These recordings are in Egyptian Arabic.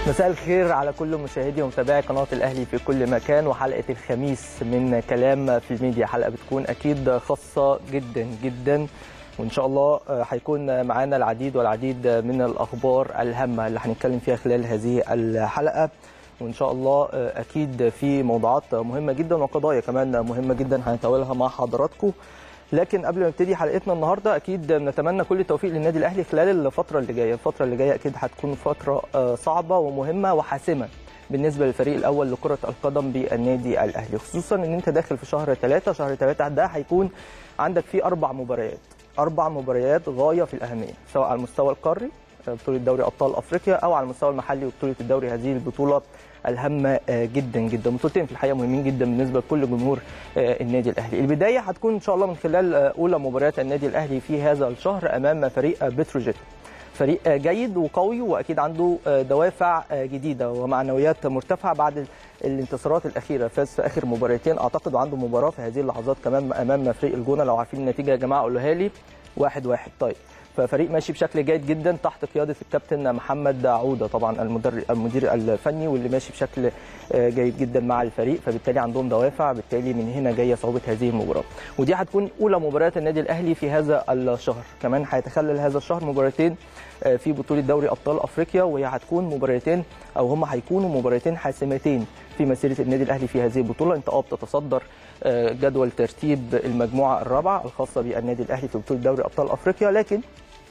مساء الخير على كل مشاهدي ومتابعي قناة الأهلي في كل مكان وحلقة الخميس من كلام في الميديا حلقة بتكون أكيد خاصة جدا جدا وإن شاء الله هيكون معانا العديد والعديد من الأخبار الهامة اللي هنتكلم فيها خلال هذه الحلقة وإن شاء الله أكيد في موضوعات مهمة جدا وقضايا كمان مهمة جدا هنتناولها مع حضراتكم لكن قبل ما نبتدي حلقتنا النهارده اكيد نتمنى كل التوفيق للنادي الاهلي خلال الفتره اللي جايه، الفتره اللي جايه اكيد هتكون فتره صعبه ومهمه وحاسمه بالنسبه للفريق الاول لكره القدم بالنادي الاهلي، خصوصا ان انت داخل في شهر ثلاثه، شهر ثلاثه ده هيكون عندك فيه اربع مباريات، اربع مباريات غايه في الاهميه، سواء على المستوى القاري بطوله دوري ابطال افريقيا او على المستوى المحلي وبطوله الدوري هذه البطوله الهامه جدا جدا بطولتين في الحقيقه مهمين جدا بالنسبه لكل جمهور النادي الاهلي البدايه هتكون ان شاء الله من خلال اولى مباريات النادي الاهلي في هذا الشهر امام فريق بتروجيت فريق جيد وقوي واكيد عنده دوافع جديده ومعنويات مرتفعه بعد الانتصارات الاخيره فاز في اخر مباراتين اعتقد وعنده مباراه في هذه اللحظات كمان امام فريق الجونه لو عارفين النتيجه يا جماعه قولوها لي واحد واحد طيب ففريق ماشي بشكل جيد جدا تحت قياده الكابتن محمد عوده طبعا المدرب المدير الفني واللي ماشي بشكل جيد جدا مع الفريق فبالتالي عندهم دوافع بالتالي من هنا جايه صعوبه هذه المباراه ودي هتكون اولى مباريات النادي الاهلي في هذا الشهر كمان هيتخلل هذا الشهر مباراتين في بطوله دوري ابطال افريقيا وهي هتكون مباراتين او هم هيكونوا مباراتين حاسمتين في مسيره النادي الاهلي في هذه البطوله انت اه بتتصدر جدول ترتيب المجموعه الرابعه الخاصه بالنادي الاهلي في بطوله دوري ابطال افريقيا لكن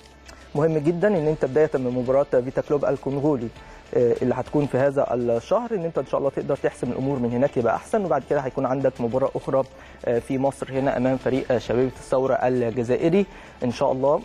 مهم جدا ان انت بدايه من مباراه فيتا كلوب الكونغولي اللي هتكون في هذا الشهر ان انت ان شاء الله تقدر تحسم الامور من هناك يبقى احسن وبعد كده هيكون عندك مباراه اخرى في مصر هنا امام فريق شبيبه الثوره الجزائري ان شاء الله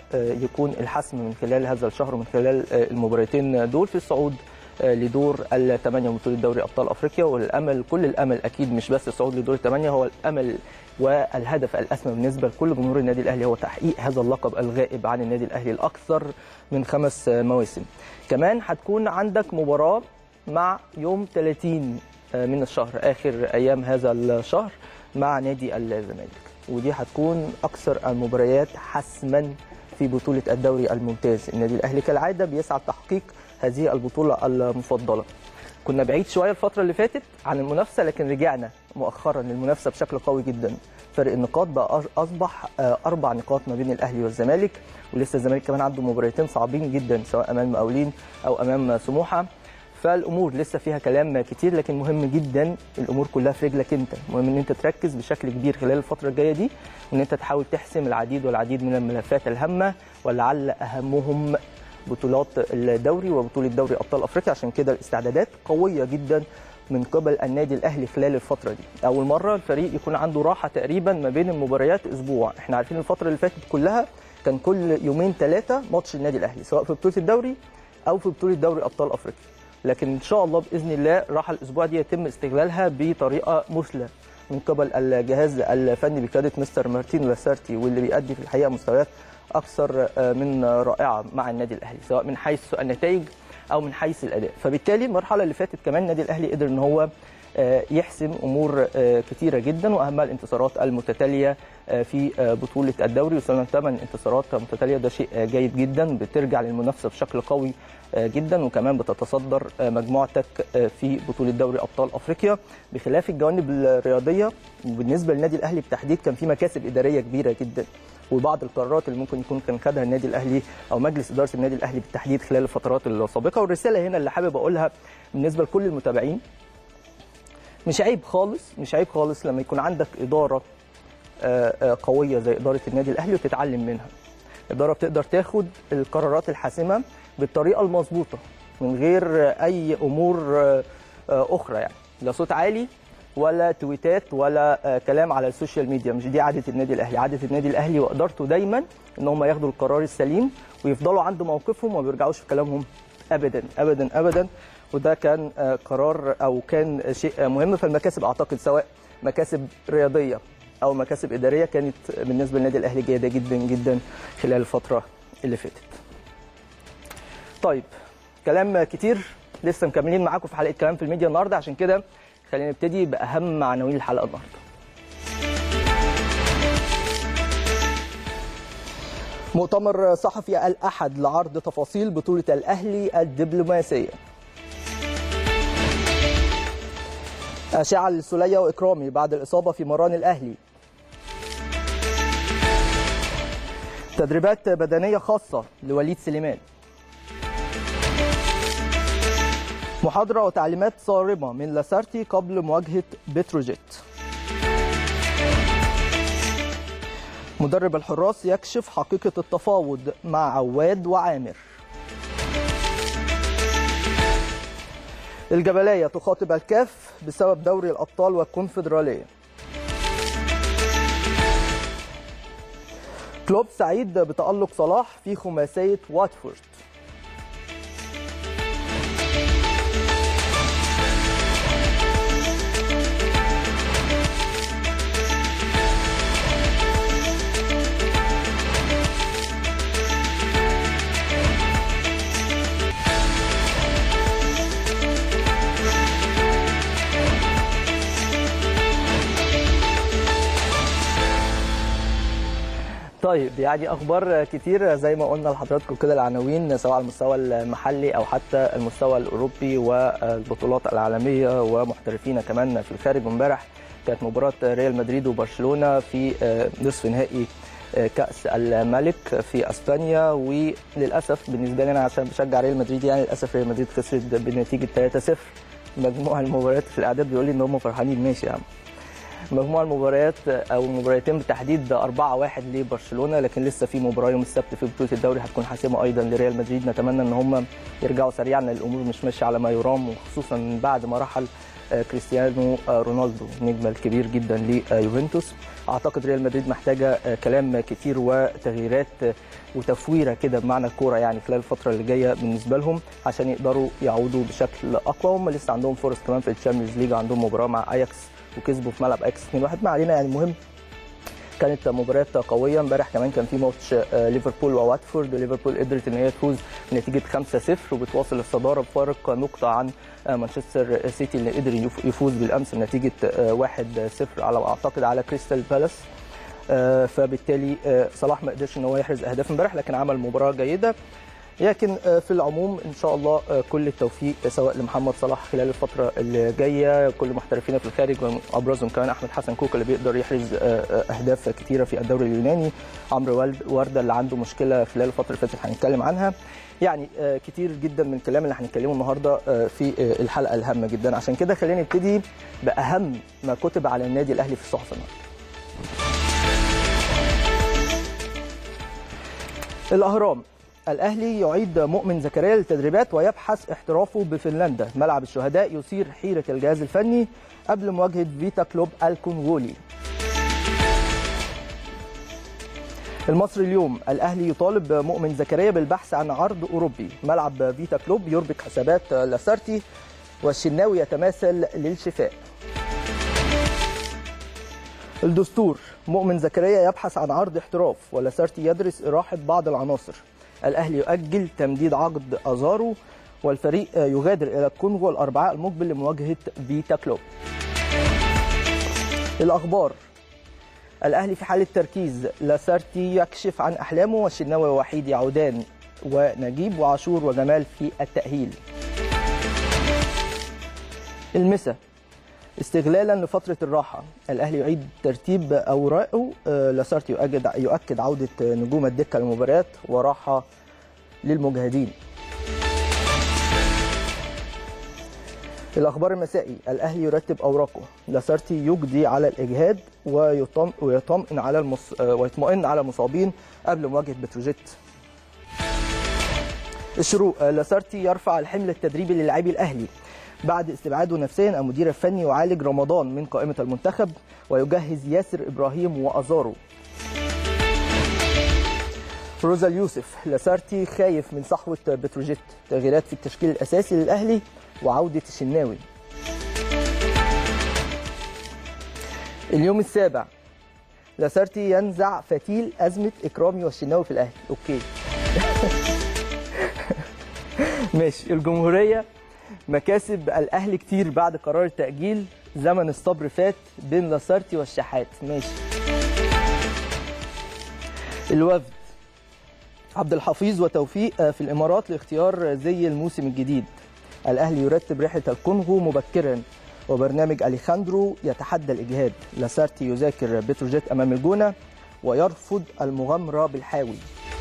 يكون الحسم من خلال هذا الشهر ومن خلال المباراتين دول في الصعود لدور الثمانية من بطولة دوري أبطال أفريقيا والأمل كل الأمل أكيد مش بس الصعود لدور الثمانية هو الأمل والهدف الأسمى بالنسبة لكل جمهور النادي الأهلي هو تحقيق هذا اللقب الغائب عن النادي الأهلي الأكثر من خمس مواسم كمان هتكون عندك مباراة مع يوم 30 من الشهر آخر أيام هذا الشهر مع نادي الزمالك ودي هتكون أكثر المباريات حسما في بطولة الدوري الممتاز النادي الأهلي كالعادة بيسعى لتحقيق هذه البطولة المفضلة كنا بعيد شوية الفترة اللي فاتت عن المنافسة لكن رجعنا مؤخرا للمنافسة بشكل قوي جدا فرق النقاط بقى أصبح أربع نقاط ما بين الأهلي والزمالك ولسه الزمالك كمان عنده مباراتين صعبين جدا سواء أمام المقاولين أو أمام سموحة فالامور لسه فيها كلام كتير لكن مهم جدا الامور كلها في رجلك انت مهم ان انت تركز بشكل كبير خلال الفتره الجايه دي وان انت تحاول تحسم العديد والعديد من الملفات الهامه ولعل اهمهم بطولات الدوري وبطوله دوري ابطال افريقيا عشان كده الاستعدادات قويه جدا من قبل النادي الاهلي خلال الفتره دي اول مره الفريق يكون عنده راحه تقريبا ما بين المباريات اسبوع احنا عارفين الفتره اللي فاتت كلها كان كل يومين ثلاثه ماتش النادي الاهلي سواء في بطوله الدوري او في بطوله دوري ابطال افريقيا لكن ان شاء الله باذن الله راحه الاسبوع دي يتم استغلالها بطريقه مثلى من قبل الجهاز الفني بقياده مستر مارتين لاسارتي واللي بيأدي في الحقيقه مستويات اكثر من رائعه مع النادي الاهلي سواء من حيث النتائج او من حيث الاداء فبالتالي المرحله اللي فاتت كمان النادي الاهلي قدر ان هو يحسم امور كثيره جدا واهمها الانتصارات المتتاليه في بطوله الدوري وصلنا ثمان انتصارات متتاليه ده شيء جيد جدا بترجع للمنافسه بشكل قوي جدا وكمان بتتصدر مجموعتك في بطوله دوري ابطال افريقيا بخلاف الجوانب الرياضيه وبالنسبه للنادي الاهلي بالتحديد كان في مكاسب اداريه كبيره جدا وبعض القرارات اللي ممكن يكون كان خدها النادي الاهلي او مجلس اداره النادي الاهلي بالتحديد خلال الفترات السابقه والرساله هنا اللي حابب اقولها بالنسبه لكل المتابعين مش عيب خالص مش عيب خالص لما يكون عندك اداره قويه زي اداره النادي الاهلي وتتعلم منها اداره بتقدر تاخد القرارات الحاسمه بالطريقه المظبوطه من غير اي امور اخرى يعني لا صوت عالي ولا تويتات ولا كلام على السوشيال ميديا مش دي عاده النادي الاهلي عاده النادي الاهلي وادارته دايما ان هم ياخدوا القرار السليم ويفضلوا عند موقفهم وما بيرجعوش في كلامهم ابدا ابدا ابدا وده كان قرار او كان شيء مهم فالمكاسب اعتقد سواء مكاسب رياضيه او مكاسب اداريه كانت بالنسبه للنادي الاهلي جيده جدا جدا خلال الفتره اللي فاتت. طيب كلام كتير لسه مكملين معاكم في حلقه كلام في الميديا النهارده عشان كده خلينا نبتدي باهم عناوين الحلقه النهارده. مؤتمر صحفي الأحد لعرض تفاصيل بطولة الأهلي الدبلوماسية أشعة للسلية وإكرامي بعد الإصابة في مران الأهلي تدريبات بدنية خاصة لوليد سليمان محاضرة وتعليمات صارمة من لاسارتي قبل مواجهة بتروجيت مدرب الحراس يكشف حقيقة التفاوض مع عواد وعامر الجبلية تخاطب الكاف بسبب دوري الأبطال والكونفدرالية كلوب سعيد بتألق صلاح في خماسية واتفورد طيب يعني اخبار كتير زي ما قلنا لحضراتكم كده العناوين سواء على المستوى المحلي او حتى المستوى الاوروبي والبطولات العالميه ومحترفين كمان في الخارج امبارح كانت مباراه ريال مدريد وبرشلونه في نصف نهائي كاس الملك في اسبانيا وللاسف بالنسبه لي انا عشان بشجع ريال مدريد يعني للاسف ريال مدريد خسرت بنتيجه 3-0 مجموع المباريات في الاعداد بيقول لي ان هم فرحانين ماشي يا عم مجموع المباريات او المباراتين بالتحديد 4-1 لبرشلونه لكن لسه في مباراه يوم السبت في بطوله الدوري هتكون حاسمه ايضا لريال مدريد نتمنى ان هم يرجعوا سريعا الامور مش ماشيه على ما يرام وخصوصا بعد ما رحل كريستيانو رونالدو النجم الكبير جدا ليوفنتوس اعتقد ريال مدريد محتاجه كلام كتير وتغييرات وتفويره كده بمعنى الكوره يعني خلال الفتره اللي جايه بالنسبه لهم عشان يقدروا يعودوا بشكل اقوى هم لسه عندهم فرص كمان في الشامبيونز ليج عندهم مباراه مع اياكس وكسبوا في ملعب اكس 2 1 ما علينا يعني المهم كانت مباريات قويه امبارح كمان كان في ماتش ليفربول وواتفورد ليفربول قدرت ان هي تفوز بنتيجه 5-0 وبتواصل الصداره بفارق نقطه عن مانشستر سيتي اللي قدر يفوز بالامس بنتيجه 1-0 على اعتقد على كريستال بالاس فبالتالي صلاح ما قدرش ان هو يحرز اهداف امبارح لكن عمل مباراه جيده لكن في العموم ان شاء الله كل التوفيق سواء لمحمد صلاح خلال الفتره اللي جايه كل محترفينا في الخارج وابرزهم كمان احمد حسن كوكا اللي بيقدر يحرز اهداف كثيره في الدوري اليوناني عمرو ورده اللي عنده مشكله خلال الفتره اللي فاتت هنتكلم عنها يعني كتير جدا من الكلام اللي هنتكلمه النهارده في الحلقه الهامه جدا عشان كده خلينا نبتدي باهم ما كتب على النادي الاهلي في الصحف النهارده الاهرام الأهلي يعيد مؤمن زكريا للتدريبات ويبحث احترافه بفنلندا ملعب الشهداء يثير حيرة الجهاز الفني قبل مواجهة فيتا كلوب الكونغولي المصري اليوم الأهلي يطالب مؤمن زكريا بالبحث عن عرض أوروبي ملعب فيتا كلوب يربك حسابات لاسارتي والشناوي يتماثل للشفاء الدستور مؤمن زكريا يبحث عن عرض احتراف ولاسارتي يدرس إراحة بعض العناصر الأهلي يؤجل تمديد عقد أزارو والفريق يغادر إلى الكونغو الأربعاء المقبل لمواجهة فيتا كلوب الأخبار الأهلي في حالة تركيز لاسارتي يكشف عن أحلامه والشناوي ووحيد يعودان ونجيب وعاشور وجمال في التأهيل المسا استغلالا لفترة الراحة الأهلي يعيد ترتيب أوراقه لاسارتي يؤكد يؤكد عودة نجوم الدكة للمباريات وراحة للمجهدين الأخبار المسائي الأهلي يرتب أوراقه لاسارتي يجدي على الإجهاد ويطمئن, ويطمئن على المص... ويطمئن على المصابين قبل مواجهة بتروجيت الشروق لاسارتي يرفع الحمل التدريبي للاعبي الأهلي بعد استبعاده نفسيا المدير الفني يعالج رمضان من قائمة المنتخب ويجهز ياسر إبراهيم وأزارو روزا اليوسف لاسارتي خايف من صحوة بتروجيت تغييرات في التشكيل الأساسي للأهلي وعودة الشناوي اليوم السابع لاسارتي ينزع فتيل أزمة إكرامي والشناوي في الأهلي أوكي ماشي الجمهورية مكاسب الاهلي كتير بعد قرار التاجيل زمن الصبر فات بين لاسارتي والشحات ماشي الوفد عبد الحفيظ وتوفيق في الامارات لاختيار زي الموسم الجديد الاهلي يرتب رحله الكونغو مبكرا وبرنامج اليخاندرو يتحدى الاجهاد لاسارتي يذاكر بتروجيت امام الجونه ويرفض المغامره بالحاوي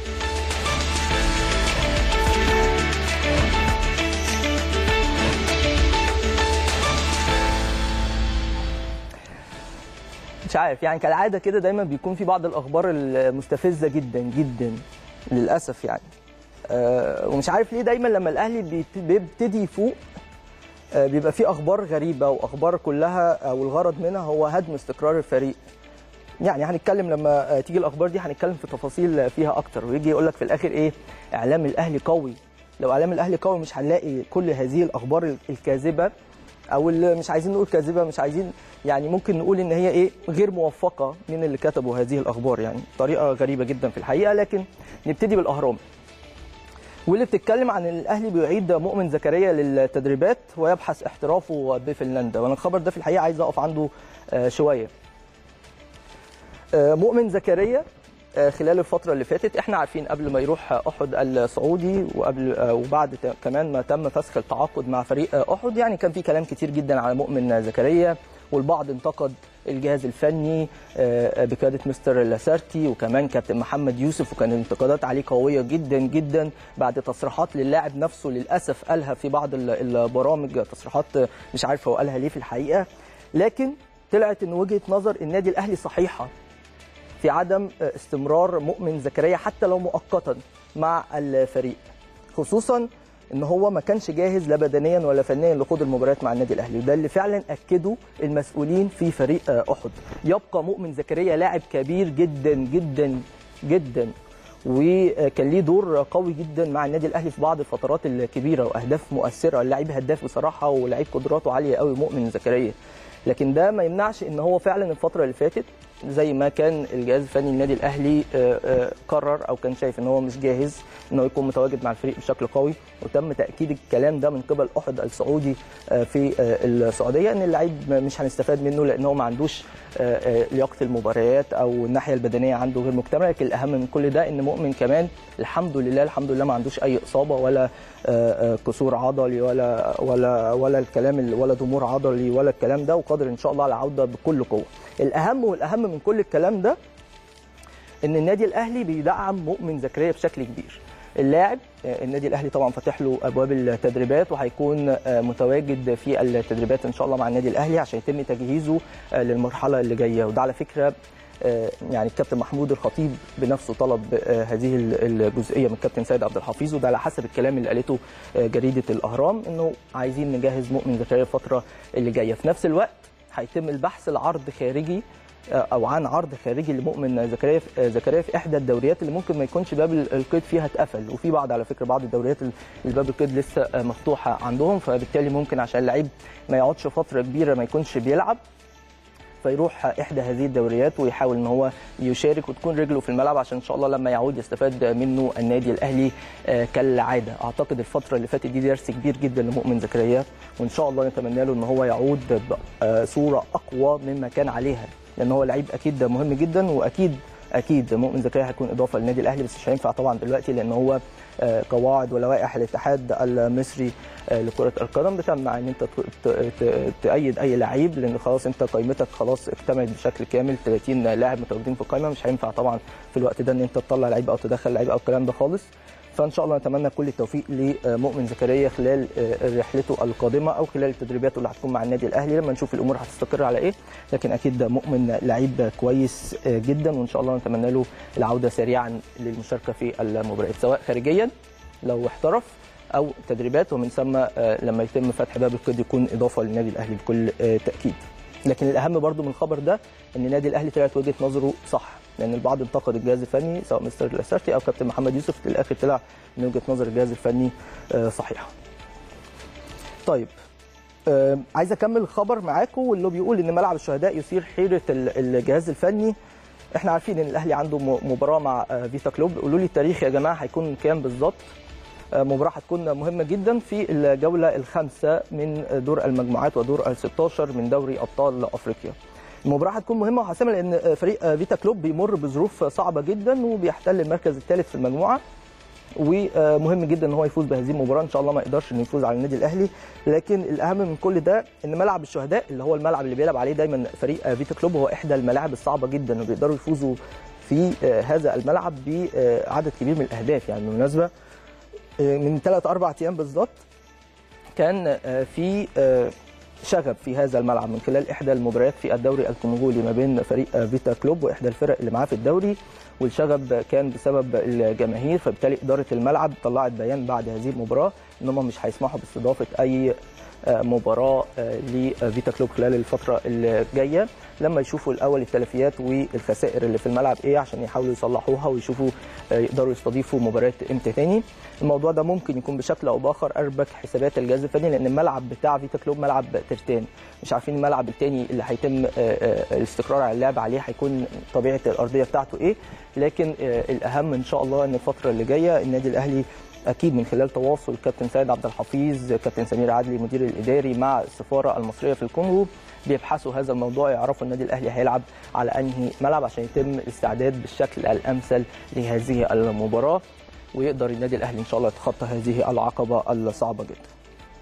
مش عارف يعني كالعاده كده دايما بيكون في بعض الاخبار المستفزه جدا جدا للاسف يعني أه ومش عارف ليه دايما لما الاهلي بيت- بيبتدي يفوق أه بيبقى في اخبار غريبه واخبار كلها او الغرض منها هو هدم استقرار الفريق يعني هنتكلم لما آه، تيجي الاخبار دي هنتكلم في تفاصيل فيها اكتر ويجي يقول لك في الاخر ايه اعلام الاهلي قوي لو اعلام الاهلي قوي مش هنلاقي كل هذه الاخبار الكاذبه او اللي مش عايزين نقول كاذبه مش عايزين يعني ممكن نقول ان هي ايه غير موفقه من اللي كتبوا هذه الاخبار يعني طريقه غريبه جدا في الحقيقه لكن نبتدي بالاهرام واللي بتتكلم عن الاهلي بيعيد مؤمن زكريا للتدريبات ويبحث احترافه بفنلندا وانا الخبر ده في الحقيقه عايز اقف عنده آه، شويه آه، مؤمن زكريا آه، خلال الفترة اللي فاتت احنا عارفين قبل ما يروح آه، احد السعودي وقبل آه، وبعد ت- كمان ما تم فسخ التعاقد مع فريق آه، احد يعني كان في كلام كتير جدا على مؤمن زكريا والبعض انتقد الجهاز الفني آه، بقياده مستر لاسارتي وكمان كابتن محمد يوسف وكان الانتقادات عليه قويه جدا جدا بعد تصريحات للاعب نفسه للاسف قالها في بعض ال- البرامج تصريحات آه، مش عارف هو قالها ليه في الحقيقه لكن طلعت ان وجهه نظر النادي الاهلي صحيحه في عدم استمرار مؤمن زكريا حتى لو مؤقتا مع الفريق خصوصا ان هو ما كانش جاهز لا بدنيا ولا فنيا لخوض المباريات مع النادي الاهلي وده اللي فعلا اكده المسؤولين في فريق احد يبقى مؤمن زكريا لاعب كبير جدا جدا جدا وكان ليه دور قوي جدا مع النادي الاهلي في بعض الفترات الكبيره واهداف مؤثره اللاعب هداف بصراحه ولاعيب قدراته عاليه قوي مؤمن زكريا لكن ده ما يمنعش ان هو فعلا الفتره اللي فاتت زي ما كان الجهاز الفني النادي الاهلي آه، آه، قرر او كان شايف ان هو مش جاهز ان هو يكون متواجد مع الفريق بشكل قوي وتم تاكيد الكلام ده من قبل احد السعودي آه، في آه، السعوديه ان اللعيب مش هنستفاد منه لان هو ما عندوش آه، آه، لياقه المباريات او الناحيه البدنيه عنده غير مكتمله لكن الاهم من كل ده ان مؤمن كمان الحمد لله الحمد لله ما عندوش اي اصابه ولا آه، آه، كسور عضلي ولا ولا ولا الكلام ال- ولا ضمور عضلي ولا الكلام ده وقادر ان شاء الله على العوده بكل قوه الاهم والاهم من كل الكلام ده ان النادي الاهلي بيدعم مؤمن زكريا بشكل كبير اللاعب آه، النادي الاهلي طبعا فاتح له ابواب التدريبات وهيكون آه، متواجد في التدريبات ان شاء الله مع النادي الاهلي عشان يتم تجهيزه آه، للمرحله اللي جايه وده على فكره آه، يعني الكابتن محمود الخطيب بنفسه طلب آه، هذه ال- الجزئيه من الكابتن سيد عبد الحفيظ وده على حسب الكلام اللي قالته آه، جريده الاهرام انه عايزين نجهز مؤمن زكريا الفتره اللي جايه في نفس الوقت هيتم البحث لعرض خارجي او عن عرض خارجي لمؤمن زكريا زكريا في احدى الدوريات اللي ممكن ما يكونش باب القيد فيها اتقفل وفي بعض على فكره بعض الدوريات اللي باب القيد لسه مفتوحه عندهم فبالتالي ممكن عشان اللعيب ما يقعدش فتره كبيره ما يكونش بيلعب فيروح احدى هذه الدوريات ويحاول ان هو يشارك وتكون رجله في الملعب عشان ان شاء الله لما يعود يستفاد منه النادي الاهلي آه، كالعاده اعتقد الفتره اللي فاتت دي درس كبير جدا لمؤمن زكريا وان شاء الله نتمنى له ان هو يعود بصوره اقوى مما كان عليها لان هو لعيب اكيد مهم جدا واكيد اكيد مؤمن زكريا هيكون اضافه للنادي الاهلي بس مش هينفع طبعا دلوقتي لان هو آه، قواعد ولوائح الاتحاد المصري آه، لكره القدم بتمنع ان انت ت- ت- ت- تأيد اي لعيب لان خلاص انت قائمتك خلاص اكتملت بشكل كامل 30 لاعب متواجدين في القائمه مش هينفع طبعا في الوقت ده ان انت تطلع لعيب او تدخل لعيب او الكلام ده خالص فان شاء الله نتمنى كل التوفيق لمؤمن زكريا خلال آه، رحلته القادمه او خلال التدريبات اللي هتكون مع النادي الاهلي لما نشوف الامور هتستقر على ايه لكن اكيد ده مؤمن لعيب كويس آه، جدا وان شاء الله نتمنى له العوده سريعا للمشاركه في المباريات سواء خارجيا لو احترف او تدريبات ومن ثم آه، لما يتم فتح باب القيد يكون اضافه للنادي الاهلي بكل آه، تاكيد لكن الاهم برضو من الخبر ده ان النادي الاهلي طلعت وجهه نظره صح لان البعض انتقد الجهاز الفني سواء مستر الاسارتي او كابتن محمد يوسف في الاخر طلع من وجهه نظر الجهاز الفني آه، صحيحه. طيب آه، عايز اكمل الخبر معاكم واللي بيقول ان ملعب الشهداء يثير حيره ال- الجهاز الفني احنا عارفين ان الاهلي عنده م- مباراه مع آه، فيتا كلوب قولوا لي التاريخ يا جماعه هيكون كام بالظبط آه، مباراه هتكون مهمه جدا في الجوله الخامسه من دور المجموعات ودور ال 16 من دوري ابطال افريقيا المباراه هتكون مهمه وحاسمه لان فريق فيتا كلوب بيمر بظروف صعبه جدا وبيحتل المركز الثالث في المجموعه ومهم جدا ان هو يفوز بهذه المباراه ان شاء الله ما يقدرش انه يفوز على النادي الاهلي لكن الاهم من كل ده ان ملعب الشهداء اللي هو الملعب اللي بيلعب عليه دايما فريق فيتا كلوب هو احدى الملاعب الصعبه جدا وبيقدروا يفوزوا في هذا الملعب بعدد كبير من الاهداف يعني بالمناسبه من ثلاث اربع ايام بالظبط كان في شغب في هذا الملعب من خلال احدى المباريات في الدوري الكونغولي ما بين فريق فيتا كلوب واحدى الفرق اللي معاه في الدوري والشغب كان بسبب الجماهير فبالتالي اداره الملعب طلعت بيان بعد هذه المباراه ان هم مش هيسمحوا باستضافه اي مباراه لفيتا كلوب خلال الفتره الجايه لما يشوفوا الاول التلفيات والخسائر اللي في الملعب ايه عشان يحاولوا يصلحوها ويشوفوا يقدروا يستضيفوا مباريات امتى تاني الموضوع ده ممكن يكون بشكل او باخر اربك حسابات الجهاز الفني لان الملعب بتاع فيتا كلوب ملعب ترتان مش عارفين الملعب التاني اللي هيتم الاستقرار على اللعب عليه هيكون طبيعه الارضيه بتاعته ايه لكن الاهم ان شاء الله ان الفتره اللي جايه النادي الاهلي اكيد من خلال تواصل كابتن سيد عبد الحفيظ كابتن سمير عدلي المدير الاداري مع السفاره المصريه في الكونغو بيبحثوا هذا الموضوع يعرفوا النادي الاهلي هيلعب على انهي ملعب عشان يتم الاستعداد بالشكل الامثل لهذه المباراه ويقدر النادي الاهلي ان شاء الله يتخطى هذه العقبه الصعبه جدا.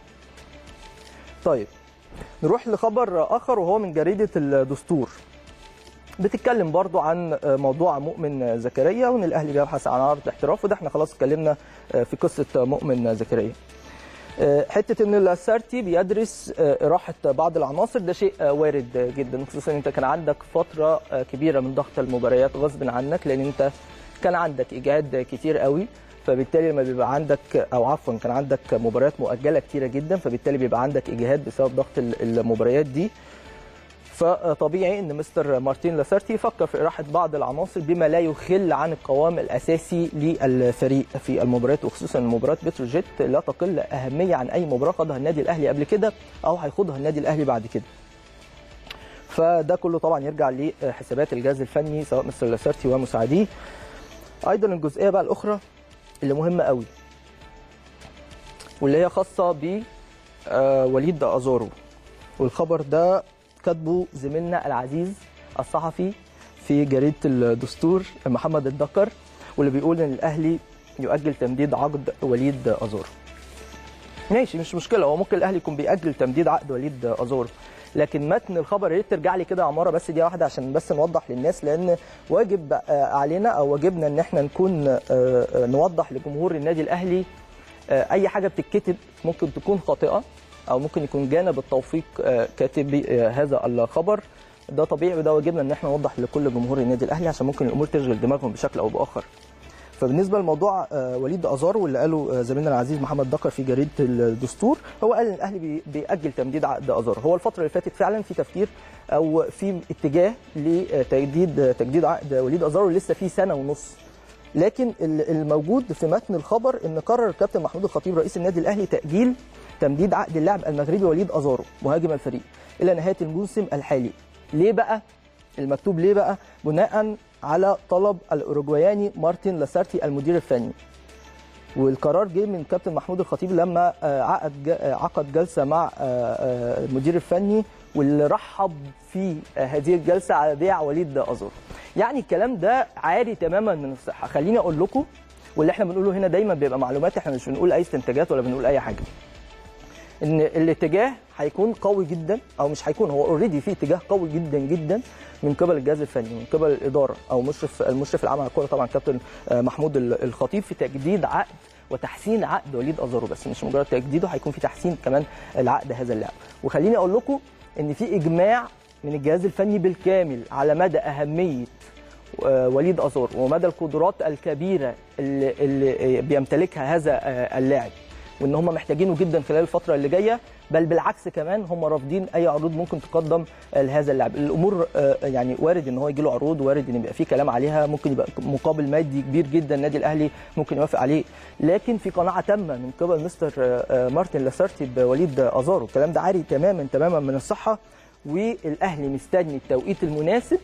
طيب نروح لخبر اخر وهو من جريده الدستور. بتتكلم برضو عن موضوع مؤمن زكريا وان الاهلي بيبحث عن عرض احتراف وده احنا خلاص اتكلمنا في قصه مؤمن زكريا. حته ان الاسارتي بيدرس راحه بعض العناصر ده شيء وارد جدا خصوصا انت كان عندك فتره كبيره من ضغط المباريات غصب عنك لان انت كان عندك اجهاد كتير قوي فبالتالي لما بيبقى عندك او عفوا كان عندك مباريات مؤجله كتيره جدا فبالتالي بيبقى عندك اجهاد بسبب ضغط المباريات دي فطبيعي ان مستر مارتين لاسارتي يفكر في اراحه بعض العناصر بما لا يخل عن القوام الاساسي للفريق في المباريات وخصوصا مباراه بتروجيت لا تقل اهميه عن اي مباراه خاضها النادي الاهلي قبل كده او هيخوضها النادي الاهلي بعد كده. فده كله طبعا يرجع لحسابات الجهاز الفني سواء مستر لاسارتي ومساعديه. ايضا الجزئيه بقى الاخرى اللي مهمه قوي واللي هي خاصه ب وليد ازارو والخبر ده كاتبه زميلنا العزيز الصحفي في جريده الدستور محمد الدكر واللي بيقول ان الاهلي يؤجل تمديد عقد وليد ازارو. ماشي مش مشكله هو ممكن الاهلي يكون بيأجل تمديد عقد وليد ازارو لكن متن الخبر يا ريت ترجع لي كده عماره بس دي واحده عشان بس نوضح للناس لان واجب علينا او واجبنا ان احنا نكون نوضح لجمهور النادي الاهلي اي حاجه بتتكتب ممكن تكون خاطئه او ممكن يكون جانب التوفيق كاتب هذا الخبر ده طبيعي وده واجبنا ان احنا نوضح لكل جمهور النادي الاهلي عشان ممكن الامور تشغل دماغهم بشكل او باخر فبالنسبه لموضوع وليد ازار واللي قاله زميلنا العزيز محمد دكر في جريده الدستور هو قال ان الاهلي بيأجل تمديد عقد ازار هو الفتره اللي فاتت فعلا في تفكير او في اتجاه لتجديد تجديد عقد وليد ازار لسه في سنه ونص لكن الموجود في متن الخبر ان قرر الكابتن محمود الخطيب رئيس النادي الاهلي تاجيل تمديد عقد اللاعب المغربي وليد ازارو مهاجم الفريق الى نهايه الموسم الحالي ليه بقى المكتوب ليه بقى بناء على طلب الاوروجواياني مارتن لاسارتي المدير الفني والقرار جه من كابتن محمود الخطيب لما عقد عقد جلسه مع المدير الفني واللي رحب في هذه الجلسه على بيع وليد ازارو يعني الكلام ده عاري تماما من الصحه خليني اقول لكم واللي احنا بنقوله هنا دايما بيبقى معلومات احنا مش بنقول اي استنتاجات ولا بنقول اي حاجه ان الاتجاه هيكون قوي جدا او مش هيكون هو اوريدي في اتجاه قوي جدا جدا من قبل الجهاز الفني من قبل الاداره او مشرف المشرف العام على الكوره طبعا كابتن محمود الخطيب في تجديد عقد وتحسين عقد وليد ازارو بس مش مجرد تجديده هيكون في تحسين كمان العقد هذا اللاعب وخليني اقول لكم ان في اجماع من الجهاز الفني بالكامل على مدى اهميه وليد ازار ومدى القدرات الكبيره اللي, اللي بيمتلكها هذا اللاعب وان هم محتاجينه جدا خلال الفتره اللي جايه بل بالعكس كمان هم رافضين اي عروض ممكن تقدم لهذا اللاعب الامور يعني وارد ان هو يجي له عروض وارد ان يبقى في كلام عليها ممكن يبقى مقابل مادي كبير جدا النادي الاهلي ممكن يوافق عليه لكن في قناعه تامه من قبل مستر مارتن لاسارتي بوليد ازارو الكلام ده عاري تماما تماما من الصحه والاهلي مستني التوقيت المناسب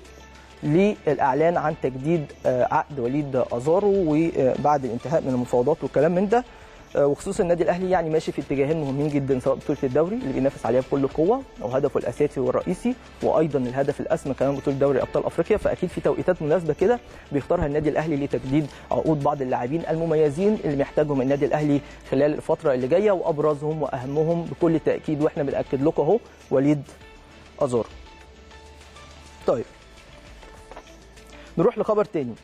للاعلان عن تجديد عقد وليد ازارو وبعد الانتهاء من المفاوضات والكلام من ده وخصوصا النادي الاهلي يعني ماشي في اتجاهين مهمين جدا سواء بطوله الدوري اللي بينافس عليها بكل قوه او هدفه الاساسي والرئيسي وايضا الهدف الاسمى كمان بطوله دوري ابطال افريقيا فاكيد في توقيتات مناسبه كده بيختارها النادي الاهلي لتجديد عقود بعض اللاعبين المميزين اللي محتاجهم النادي الاهلي خلال الفتره اللي جايه وابرزهم واهمهم بكل تاكيد واحنا بناكد لكم اهو وليد ازار طيب نروح لخبر تاني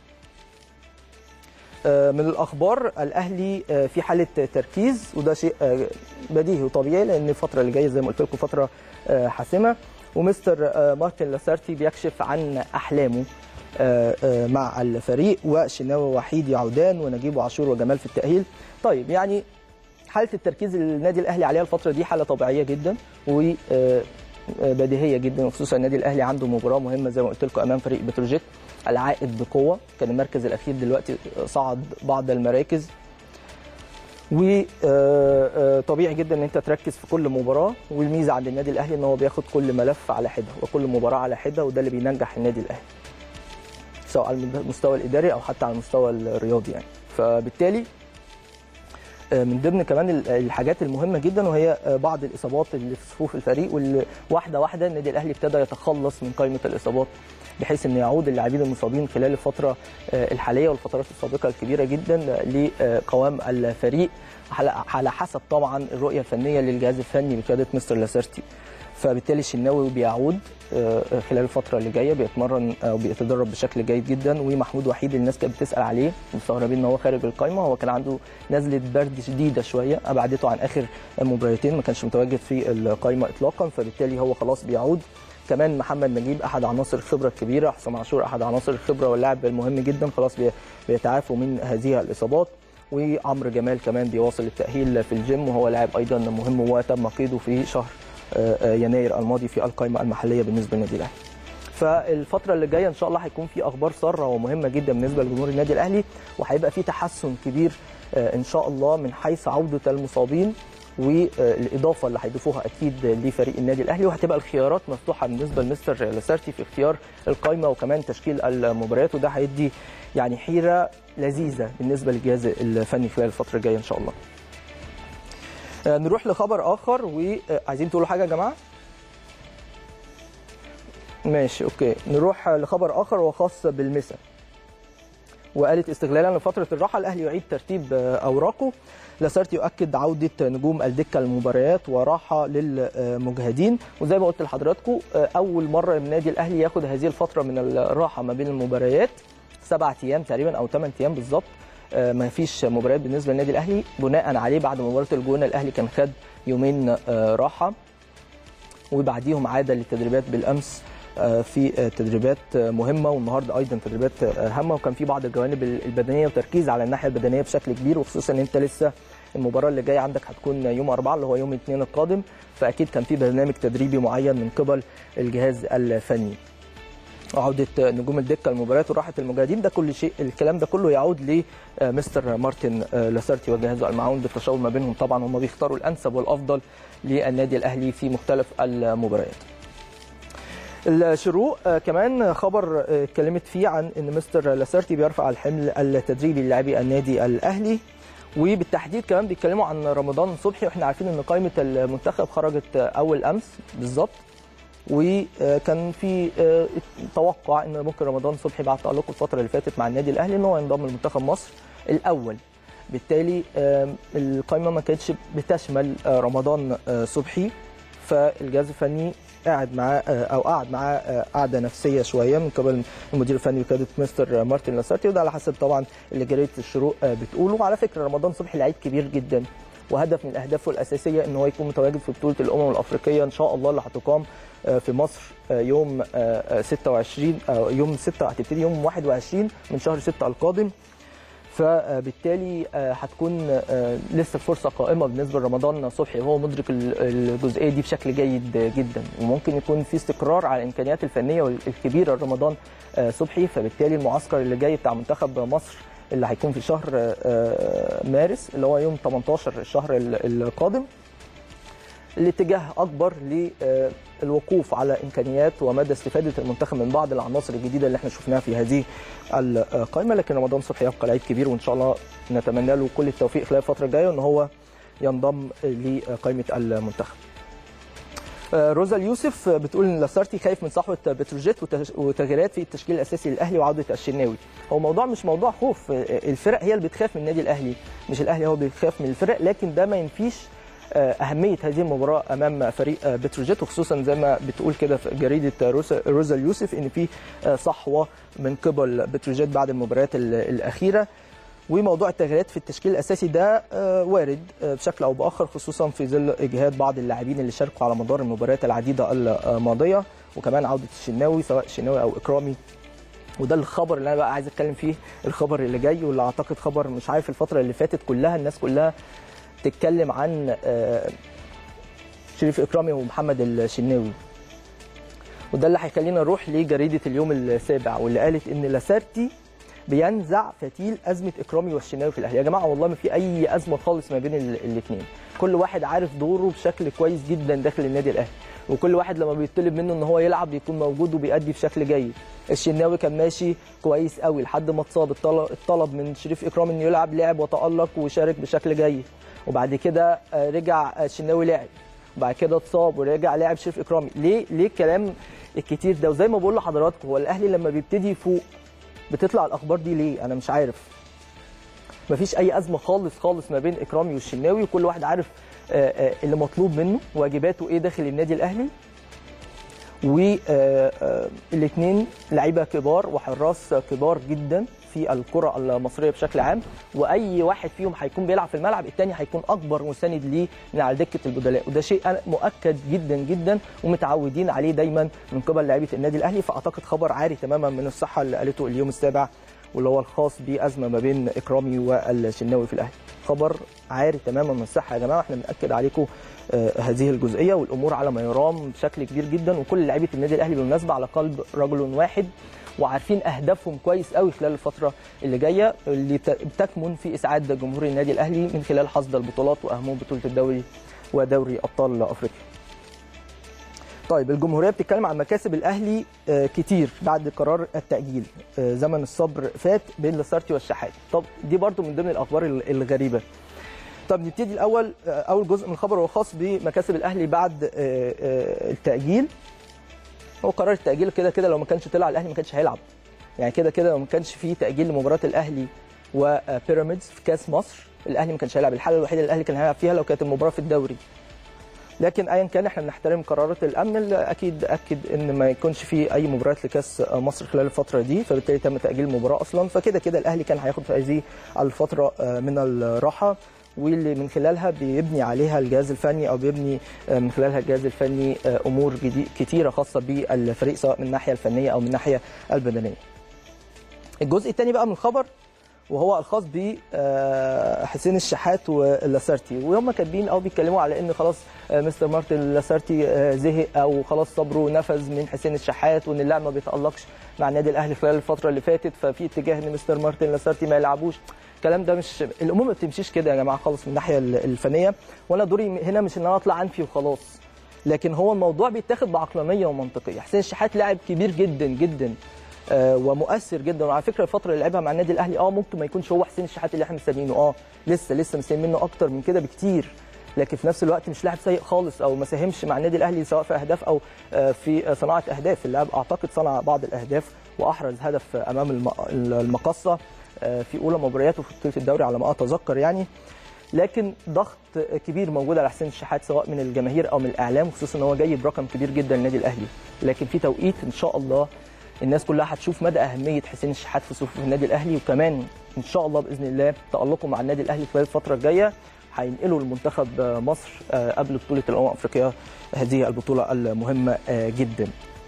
من الاخبار الاهلي في حاله تركيز وده شيء بديهي وطبيعي لان الفتره اللي جايه زي ما قلت لكم فتره حاسمه ومستر مارتن لاسارتي بيكشف عن احلامه مع الفريق وشناوي وحيد يعودان ونجيب عاشور وجمال في التاهيل طيب يعني حاله التركيز النادي الاهلي عليها الفتره دي حاله طبيعيه جدا و بديهيه جدا وخصوصا النادي الاهلي عنده مباراه مهمه زي ما قلت لكم امام فريق بتروجيت العائد بقوه كان المركز الاخير دلوقتي صعد بعض المراكز وطبيعي جدا ان انت تركز في كل مباراه والميزه عند النادي الاهلي ان هو بياخد كل ملف على حده وكل مباراه على حده وده اللي بينجح النادي الاهلي سواء على المستوى الاداري او حتى على المستوى الرياضي يعني فبالتالي من ضمن كمان الحاجات المهمه جدا وهي بعض الاصابات اللي في صفوف الفريق واللي واحده واحده النادي الاهلي ابتدى يتخلص من قائمه الاصابات بحيث ان يعود اللاعبين المصابين خلال الفتره الحاليه والفترات السابقه الكبيره جدا لقوام الفريق على حسب طبعا الرؤيه الفنيه للجهاز الفني بقياده مستر لاسارتي فبالتالي الشناوي بيعود خلال الفتره اللي جايه بيتمرن او بيتدرب بشكل جيد جدا ومحمود وحيد الناس كانت بتسال عليه مستغربين ان هو خارج القائمه هو كان عنده نزله برد شديده شويه ابعدته عن اخر مباراتين ما كانش متواجد في القائمه اطلاقا فبالتالي هو خلاص بيعود كمان محمد نجيب احد عناصر الخبره الكبيره حسام عاشور احد عناصر الخبره واللاعب المهم جدا خلاص بيتعافوا من هذه الاصابات وعمرو جمال كمان بيواصل التاهيل في الجيم وهو لاعب ايضا مهم وتم قيده في شهر يناير الماضي في القائمه المحليه بالنسبه للنادي الاهلي. فالفتره اللي جايه ان شاء الله هيكون في اخبار ساره ومهمه جدا بالنسبه لجمهور النادي الاهلي وهيبقى في تحسن كبير ان شاء الله من حيث عوده المصابين والاضافه اللي هيضيفوها اكيد لفريق النادي الاهلي وهتبقى الخيارات مفتوحه بالنسبه لمستر لاسارتي في اختيار القائمه وكمان تشكيل المباريات وده هيدي يعني حيره لذيذه بالنسبه للجهاز الفني خلال الفتره الجايه ان شاء الله. نروح لخبر اخر وعايزين تقولوا حاجه يا جماعه ماشي اوكي نروح لخبر اخر وخاص بالمسا وقالت استغلالا لفتره الراحه الاهلي يعيد ترتيب اوراقه لاسارتي يؤكد عوده نجوم الدكه المباريات وراحه للمجهدين وزي ما قلت لحضراتكم اول مره النادي الاهلي ياخد هذه الفتره من الراحه ما بين المباريات سبعة ايام تقريبا او ثمان ايام بالظبط ما فيش مباريات بالنسبه للنادي الاهلي بناء عليه بعد مباراه الجونه الاهلي كان خد يومين راحه وبعديهم عاد للتدريبات بالامس في تدريبات مهمه والنهارده ايضا تدريبات هامه وكان في بعض الجوانب البدنيه وتركيز على الناحيه البدنيه بشكل كبير وخصوصا ان انت لسه المباراه اللي جايه عندك هتكون يوم أربعة اللي هو يوم الاثنين القادم فاكيد كان في برنامج تدريبي معين من قبل الجهاز الفني عودة نجوم الدكة المباريات وراحة المجاهدين ده كل شيء الكلام ده كله يعود لمستر مارتن لاسارتي وجهازه المعاون بالتشاور ما بينهم طبعا هم بيختاروا الأنسب والأفضل للنادي الأهلي في مختلف المباريات الشروق كمان خبر اتكلمت فيه عن ان مستر لاسارتي بيرفع الحمل التدريبي للاعبي النادي الاهلي وبالتحديد كمان بيتكلموا عن رمضان صبحي واحنا عارفين ان قائمه المنتخب خرجت اول امس بالظبط وكان في توقع ان ممكن رمضان صبحي بعد تالقه الفتره اللي فاتت مع النادي الاهلي ان هو ينضم لمنتخب مصر الاول بالتالي القائمه ما كانتش بتشمل رمضان صبحي فالجهاز الفني قاعد معاه او قعد معاه قعده نفسيه شويه من قبل المدير الفني وكاده مستر مارتن لاسارتي وده على حسب طبعا اللي جريده الشروق بتقوله وعلى فكره رمضان صبحي لعيب كبير جدا وهدف من اهدافه الاساسيه ان هو يكون متواجد في بطوله الامم الافريقيه ان شاء الله اللي هتقام في مصر يوم 26 يوم 6 هتبتدي يوم 21 من شهر 6 القادم فبالتالي هتكون لسه الفرصه قائمه بالنسبه لرمضان صبحي وهو مدرك الجزئيه دي بشكل جيد جدا وممكن يكون في استقرار على الامكانيات الفنيه الكبيره لرمضان صبحي فبالتالي المعسكر اللي جاي بتاع منتخب مصر اللي هيكون في شهر مارس اللي هو يوم 18 الشهر القادم الاتجاه اكبر للوقوف على امكانيات ومدى استفاده المنتخب من بعض العناصر الجديده اللي احنا شفناها في هذه القائمه لكن رمضان صبحي يبقى لعيب كبير وان شاء الله نتمنى له كل التوفيق خلال الفتره الجايه ان هو ينضم لقائمه المنتخب. روزا اليوسف بتقول ان لاسارتي خايف من صحوه بتروجيت وتغييرات في التشكيل الاساسي للاهلي وعوده الشناوي هو موضوع مش موضوع خوف الفرق هي اللي بتخاف من النادي الاهلي مش الاهلي هو بيخاف من الفرق لكن ده ما ينفيش اهميه هذه المباراه امام فريق بتروجيت وخصوصا زي ما بتقول كده في جريده روزا اليوسف ان في صحوه من قبل بتروجيت بعد المباريات الاخيره وموضوع التغييرات في التشكيل الاساسي ده وارد بشكل او باخر خصوصا في ظل اجهاد بعض اللاعبين اللي شاركوا على مدار المباريات العديده الماضيه وكمان عوده الشناوي سواء الشناوي او اكرامي وده الخبر اللي انا بقى عايز اتكلم فيه الخبر اللي جاي واللي اعتقد خبر مش عارف الفتره اللي فاتت كلها الناس كلها تتكلم عن شريف اكرامي ومحمد الشناوي وده اللي هيخلينا نروح لجريده اليوم السابع واللي قالت ان لاسارتي بينزع فتيل ازمه اكرامي والشناوي في الاهلي يا جماعه والله ما في اي ازمه خالص ما بين الاثنين كل واحد عارف دوره بشكل كويس جدا داخل النادي الاهلي وكل واحد لما بيطلب منه ان هو يلعب بيكون موجود وبيأدي بشكل جيد الشناوي كان ماشي كويس قوي لحد ما اتصاب الطلب من شريف اكرامي انه يلعب لعب وتألق وشارك بشكل جيد وبعد كده رجع الشناوي لعب وبعد كده اتصاب ورجع لاعب شريف اكرامي ليه ليه الكلام الكتير ده وزي ما بقول لحضراتكم هو الاهلي لما بيبتدي يفوق بتطلع الاخبار دي ليه انا مش عارف مفيش اي ازمه خالص خالص ما بين اكرامي والشناوي وكل واحد عارف اللي مطلوب منه واجباته ايه داخل النادي الاهلي والاثنين لعيبه كبار وحراس كبار جدا في الكره المصريه بشكل عام واي واحد فيهم هيكون بيلعب في الملعب الثاني هيكون اكبر مساند ليه من على دكه البدلاء وده شيء مؤكد جدا جدا ومتعودين عليه دايما من قبل لعيبه النادي الاهلي فاعتقد خبر عاري تماما من الصحه اللي قالته اليوم السابع واللي هو الخاص بازمه ما بين اكرامي والشناوي في الاهلي خبر عاري تماما من الصحه يا جماعه احنا بناكد عليكم آه هذه الجزئيه والامور على ما يرام بشكل كبير جدا وكل لعيبه النادي الاهلي بالمناسبه على قلب رجل واحد وعارفين اهدافهم كويس قوي خلال الفتره اللي جايه اللي بتكمن في اسعاد جمهور النادي الاهلي من خلال حصد البطولات واهمهم بطوله الدوري ودوري ابطال افريقيا. طيب الجمهوريه بتتكلم عن مكاسب الاهلي كتير بعد قرار التاجيل زمن الصبر فات بين لاسارتي والشحات طب دي برضو من ضمن الاخبار الغريبه طب نبتدي الاول اول جزء من الخبر هو خاص بمكاسب الاهلي بعد التاجيل هو قرار التاجيل كده كده لو ما كانش طلع الاهلي ما كانش هيلعب يعني كده كده لو ما كانش في تاجيل لمباراه الاهلي وبيراميدز في كاس مصر الاهلي ما كانش هيلعب الحاله الوحيده اللي الاهلي كان هيلعب فيها لو كانت المباراه في الدوري لكن ايا كان احنا بنحترم قرارات الامن اللي اكيد اكد ان ما يكونش في اي مباريات لكاس مصر خلال الفتره دي فبالتالي تم تاجيل المباراه اصلا فكده كده الاهلي كان هياخد في هذه الفتره من الراحه واللي من خلالها بيبني عليها الجهاز الفني او بيبني من خلالها الجهاز الفني امور كتيره خاصه بالفريق سواء من الناحيه الفنيه او من الناحيه البدنيه. الجزء الثاني بقى من الخبر وهو الخاص ب حسين الشحات واللاسارتي وهم كاتبين او بيتكلموا على ان خلاص مستر مارتن لاسارتي زهق او خلاص صبره نفذ من حسين الشحات وان اللاعب ما بيتالقش مع النادي الاهلي خلال الفتره اللي فاتت ففي اتجاه ان مستر مارتن لاسارتي ما يلعبوش الكلام ده مش الامور ما بتمشيش كده يا جماعه خالص من الناحيه الفنيه وانا دوري هنا مش ان انا اطلع انفي وخلاص لكن هو الموضوع بيتاخد بعقلانيه ومنطقيه حسين الشحات لاعب كبير جدا جدا آه ومؤثر جدا وعلى فكره الفتره اللي لعبها مع النادي الاهلي اه ممكن ما يكونش هو حسين الشحات اللي احنا مستنيينه اه لسه لسه مستنيين منه اكتر من كده بكتير لكن في نفس الوقت مش لاعب سيء خالص او ما ساهمش مع النادي الاهلي سواء في اهداف او آه في صناعه اهداف اللاعب اعتقد صنع بعض الاهداف واحرز هدف امام المقصه آه في اولى مبارياته في بطوله الدوري على ما اتذكر يعني لكن ضغط كبير موجود على حسين الشحات سواء من الجماهير او من الاعلام خصوصا ان هو جاي برقم كبير جدا للنادي الاهلي لكن في توقيت ان شاء الله الناس كلها هتشوف مدى اهميه حسين الشحات في صفوف النادي الاهلي وكمان ان شاء الله باذن الله تالقه مع النادي الاهلي خلال الفتره الجايه هينقلوا لمنتخب مصر قبل بطوله الامم الافريقيه هذه البطوله المهمه جدا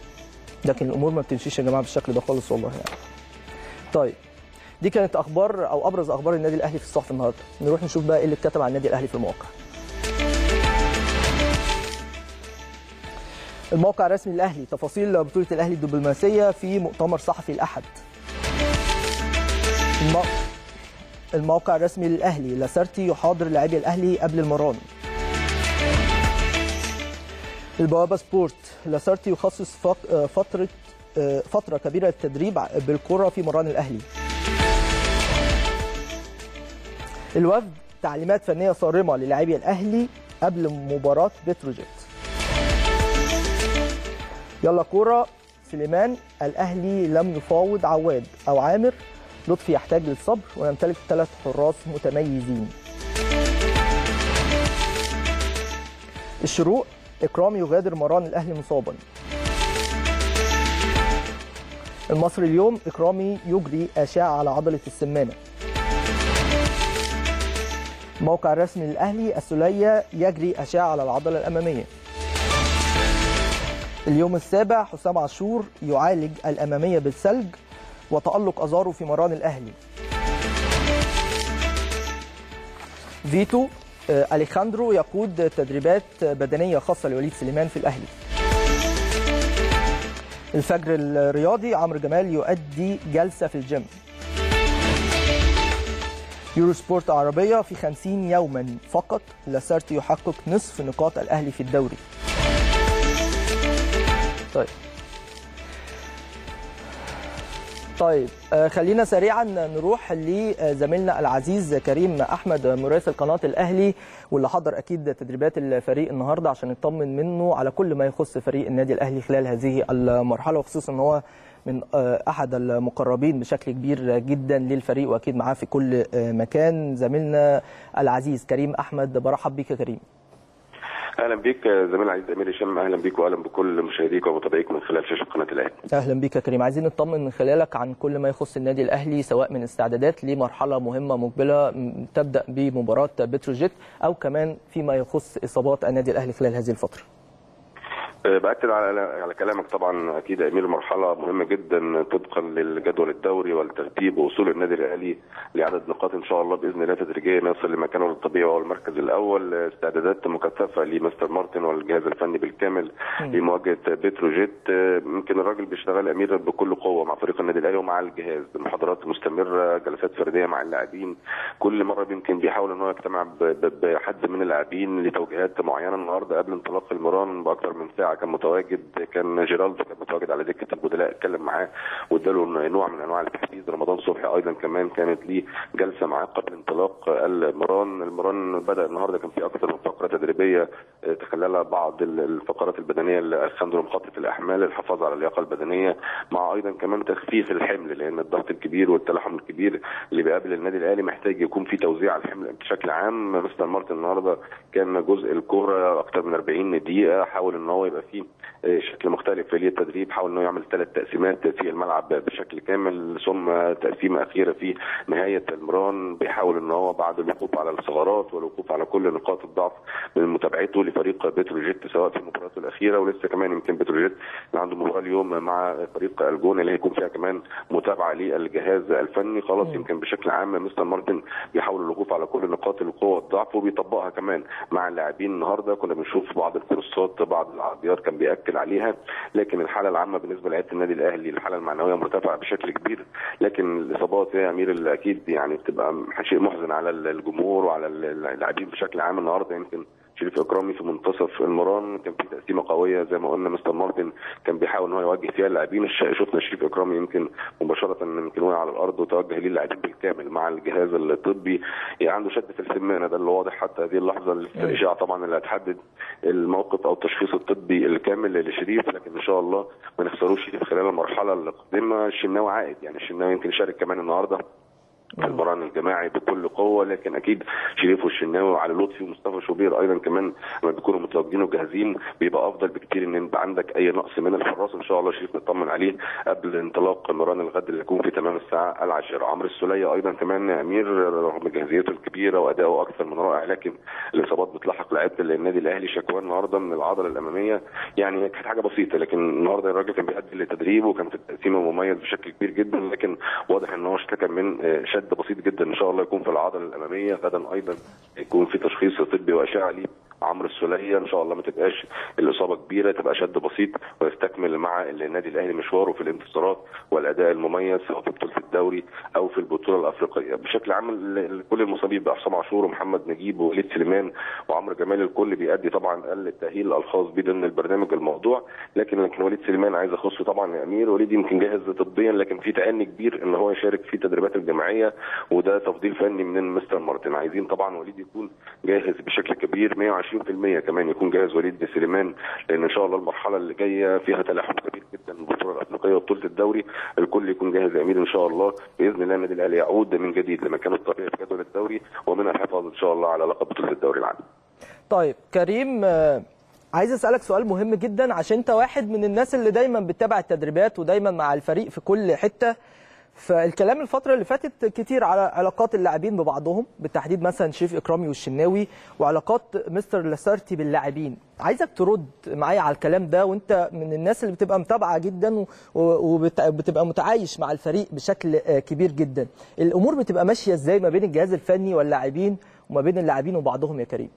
لكن الامور ما بتمشيش يا جماعه بالشكل ده خالص والله يعني. طيب دي كانت اخبار او ابرز اخبار النادي الاهلي في الصحف النهارده نروح نشوف بقى ايه اللي اتكتب عن النادي الاهلي في المواقع الموقع الرسمي للاهلي تفاصيل بطوله الاهلي الدبلوماسيه في مؤتمر صحفي الاحد المو... الموقع الرسمي للاهلي لاسارتي يحاضر لاعبي الاهلي قبل المران البوابه سبورت لاسارتي يخصص فق- فتره فتره كبيره للتدريب بالكره في مران الاهلي الوفد تعليمات فنيه صارمه للاعبي الاهلي قبل مباراه بتروجيت يلا كوره سليمان الاهلي لم يفاوض عواد او عامر لطفي يحتاج للصبر ويمتلك ثلاث حراس متميزين الشروق اكرامي يغادر مران الاهلي مصابا المصري اليوم اكرامي يجري اشعه على عضله السمانه الموقع الرسمي للاهلي السوليه يجري اشعه على العضله الاماميه اليوم السابع حسام عاشور يعالج الاماميه بالثلج وتالق ازارو في مران الاهلي فيتو آه، اليخاندرو يقود تدريبات بدنيه خاصه لوليد سليمان في الاهلي الفجر الرياضي عمرو جمال يؤدي جلسه في الجيم يورو سبورت عربيه في 50 يوما فقط لاسارتي يحقق نصف نقاط الاهلي في الدوري طيب طيب آه، خلينا سريعا نروح لزميلنا العزيز كريم احمد مراسل قناه الاهلي واللي حضر اكيد تدريبات الفريق النهارده عشان نطمن منه على كل ما يخص فريق النادي الاهلي خلال هذه المرحله وخصوصا ان هو من آه، احد المقربين بشكل كبير جدا للفريق واكيد معاه في كل آه، مكان زميلنا العزيز كريم احمد برحب بيك يا كريم اهلا بيك زميل العزيز امير هشام اهلا بيك واهلا بكل مشاهديك ومتابعيك من خلال شاشه قناه الاهلي اهلا بيك يا كريم عايزين نطمن من خلالك عن كل ما يخص النادي الاهلي سواء من استعدادات لمرحله مهمه مقبله م- تبدا بمباراه بتروجيت او كمان فيما يخص اصابات النادي الاهلي خلال هذه الفتره أه، باكد على على كلامك طبعا اكيد يا امير مرحله مهمه جدا طبقا للجدول الدوري والترتيب ووصول النادي الاهلي لعدد نقاط ان شاء الله باذن الله تدريجيا يصل لمكانه الطبيعي وهو المركز الاول أه، استعدادات مكثفه لمستر مارتن والجهاز الفني بالكامل لمواجهه بتروجيت أه، يمكن الراجل بيشتغل امير بكل قوه مع فريق النادي الاهلي ومع الجهاز بمحاضرات مستمره جلسات فرديه مع اللاعبين كل مره يمكن بيحاول ان هو يجتمع ب- ب- بحد من اللاعبين لتوجيهات معينه النهارده قبل انطلاق المران باكثر من ساعه كان متواجد كان جيرالدو كان متواجد على دكه البدلاء اتكلم معاه واداله نوع من انواع التحفيز رمضان صبحي ايضا كمان كانت ليه جلسه معاه قبل انطلاق المران المران بدا النهارده كان في اكثر من فقره تدريبيه آه، تخللها بعض ال- الفقرات البدنيه لالخاندرو مخطط الاحمال الحفاظ على اللياقه البدنيه مع ايضا كمان تخفيف الحمل لان الضغط الكبير والتلاحم الكبير اللي بيقابل النادي الاهلي محتاج يكون في توزيع على الحمل بشكل عام مستر مارتن النهارده كان جزء الكوره اكثر من 40 دقيقه حاول ان هو يبقى فيه آه، شكل مختلف في التدريب حاول انه يعمل ثلاث تقسيمات في الملعب بشكل كامل ثم تقسيمه اخيره في نهايه المران بيحاول ان هو بعد الوقوف على الثغرات والوقوف على كل نقاط الضعف من متابعته لفريق بتروجيت سواء في مباراته الاخيره ولسه كمان يمكن بتروجيت اللي عنده مباراه اليوم مع فريق الجون اللي هيكون فيها كمان متابعه للجهاز الفني خلاص يمكن بشكل عام مستر مارتن بيحاول الوقوف على كل نقاط القوه والضعف وبيطبقها كمان مع اللاعبين النهارده كنا بنشوف بعض الكورسات بعض العرضيات كان بياكد عليها لكن الحاله العامه بالنسبه لعيبه النادي الاهلي الحاله المعنويه مرتفعه بشكل كبير لكن الاصابات يا امير اللي اكيد يعني بتبقى شيء محزن على الجمهور وعلى اللاعبين بشكل عام النهارده يمكن شريف اكرامي في منتصف المران كان في تقسيمه قويه زي ما قلنا مستر مارتن كان بيحاول ان هو يوجه فيها اللاعبين الش- شفنا شريف اكرامي يمكن مباشره يمكن وقع على الارض وتوجه ليه اللاعبين بالكامل مع الجهاز الطبي يعني عنده شد في السمانه ده اللي واضح حتى هذه اللحظه الاشاعه طبعا اللي هتحدد الموقف او التشخيص الطبي الكامل لشريف لكن ان شاء الله ما نخسروش شريف خلال المرحله القادمه الشناوي عائد يعني الشناوي يمكن يشارك كمان النهارده في المران الجماعي بكل قوه لكن اكيد شريف والشناوي وعلي لطفي ومصطفى شوبير ايضا كمان لما بيكونوا متواجدين وجاهزين بيبقى افضل بكتير ان يبقى عندك اي نقص من الحراس ان شاء الله شريف نطمن عليه قبل انطلاق مران الغد اللي يكون في تمام الساعه العاشره عمرو السوليه ايضا كمان يا امير رغم جاهزيته الكبيره وادائه اكثر من رائع لكن الاصابات بتلاحق لعيبه النادي الاهلي شكواه النهارده من العضله الاماميه يعني كانت حاجه بسيطه لكن النهارده الراجل كان بيأدي للتدريب وكان في التقسيمه مميز بشكل كبير جدا لكن واضح ان هو اشتكى من آه، شد بسيط جدا ان شاء الله يكون في العضله الاماميه غدا ايضا يكون في تشخيص طبي واشعه ليه عمرو السوليه ان شاء الله ما تبقاش الاصابه كبيره تبقى شد بسيط ويستكمل مع النادي الاهلي مشواره في الانتصارات والاداء المميز سواء في بطوله الدوري او في البطوله الافريقيه بشكل عام ال- كل المصابين بقى حسام عاشور ومحمد نجيب ووليد سليمان وعمرو جمال الكل بيأدي طبعا التاهيل الخاص بيه ضمن البرنامج الموضوع لكن لكن وليد سليمان عايز اخصه طبعا يا امير وليد يمكن جاهز طبيا لكن في تأني كبير ان هو يشارك في التدريبات الجماعيه وده تفضيل فني من مستر مارتن عايزين طبعا وليد يكون جاهز بشكل كبير 120% كمان يكون جاهز وليد سليمان لان ان شاء الله المرحله اللي جايه فيها تلاحم كبير جدا البطوله الافريقيه وبطوله الدوري الكل يكون جاهز يا امير ان شاء الله باذن الله النادي الاهلي يعود من جديد لمكانه الطبيعي في جدول الدوري ومن الحفاظ ان شاء الله على لقب بطوله الدوري العام طيب كريم آه، عايز اسالك سؤال مهم جدا عشان انت واحد من الناس اللي دايما بتتابع التدريبات ودايما مع الفريق في كل حته فالكلام الفتره اللي فاتت كتير على علاقات اللاعبين ببعضهم بالتحديد مثلا شريف اكرامي والشناوي وعلاقات مستر لاسارتي باللاعبين عايزك ترد معايا على الكلام ده وانت من الناس اللي بتبقى متابعه جدا وبتبقى متعايش مع الفريق بشكل آه، كبير جدا الامور بتبقى ماشيه ازاي ما بين الجهاز الفني واللاعبين وما بين اللاعبين وبعضهم يا كريم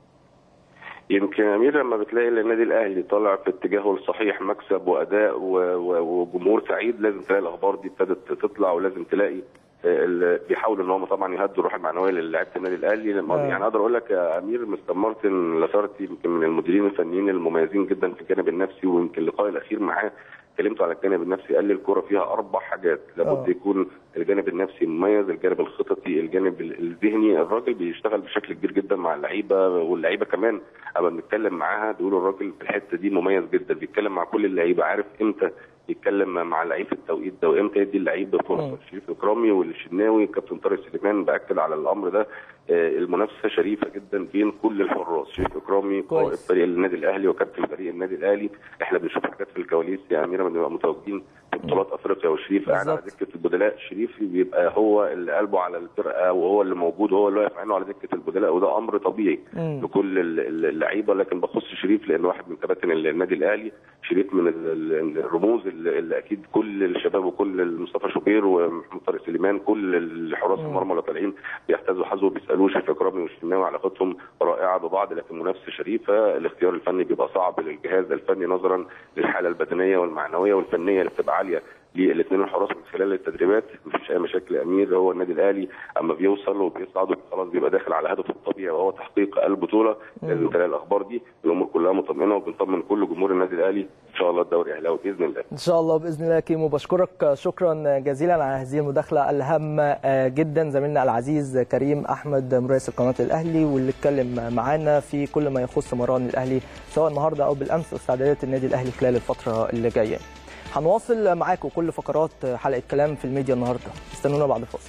يمكن يا امير لما بتلاقي ان النادي الاهلي طالع في اتجاهه الصحيح مكسب واداء و- و- وجمهور سعيد لازم تلاقي الاخبار دي ابتدت تطلع ولازم تلاقي آه، ال- بيحاولوا ان هم طبعا يهدوا الروح المعنويه للاعيبه النادي الاهلي لما آه. يعني اقدر اقول لك يا امير مستر مارتن لاسارتي يمكن من المديرين الفنيين المميزين جدا في الجانب النفسي ويمكن اللقاء الاخير معاه كلمته على الجانب النفسي قال لي الكوره فيها اربع حاجات لابد آه. يكون الجانب النفسي مميز الجانب الخططي الجانب ال- الذهني الراجل بيشتغل بشكل كبير جدا مع اللعيبه واللعيبه كمان اما بنتكلم معاها بيقولوا الراجل في الحته دي مميز جدا بيتكلم مع كل اللعيبه عارف امتى يتكلم مع اللعيب في التوقيت ده وامتى يدي اللعيب مم. فرصه شريف اكرامي والشناوي كابتن طارق سليمان باكد على الامر ده آه، المنافسه شريفه جدا بين كل الحراس شريف اكرامي كويس. قائد فريق النادي الاهلي وكابتن فريق النادي الاهلي احنا بنشوف حاجات في الكواليس يا اميره بنبقى متواجدين في بطولات افريقيا وشريف قاعد على بالظبط. دكه البدلاء شريف بيبقى هو اللي قلبه على الفرقه وهو اللي موجود وهو اللي واقف عينه على دكه البدلاء وده امر طبيعي مم. لكل ال- ال- اللعيبه لكن بخص شريف لان واحد من كباتن النادي الاهلي شريف من ال- ال- الرموز اللي اللي اكيد كل الشباب وكل مصطفى شوبير ومحمد طارق سليمان كل الحراس مم. المرمى اللي طالعين بيحتزوا حظه بيسالوه شريف اكرامي والشناوي علاقتهم رائعه ببعض لكن منافسه شريفه الاختيار الفني بيبقى صعب للجهاز الفني نظرا للحاله البدنيه والمعنويه والفنيه اللي بتبقى عاليه للاثنين الحراس من خلال التدريبات مفيش اي مشاكل يا امير هو النادي الاهلي اما بيوصل وبيصعد خلاص بيبقى داخل على هدفه الطبيعي وهو تحقيق البطوله لازم تلاقي الاخبار دي الامور كلها مطمئنه وبنطمن كل جمهور النادي الاهلي ان شاء الله الدوري اهلاوي باذن الله ان شاء الله باذن الله كيمو بشكرك شكرا جزيلا على هذه المداخله الهامه جدا زميلنا العزيز كريم احمد مراسل قناه الاهلي واللي اتكلم معانا في كل ما يخص مران الاهلي سواء النهارده او بالامس واستعدادات النادي الاهلي خلال الفتره اللي جايه هنواصل معاكم كل فقرات حلقه كلام في الميديا النهارده استنونا بعد الفاصل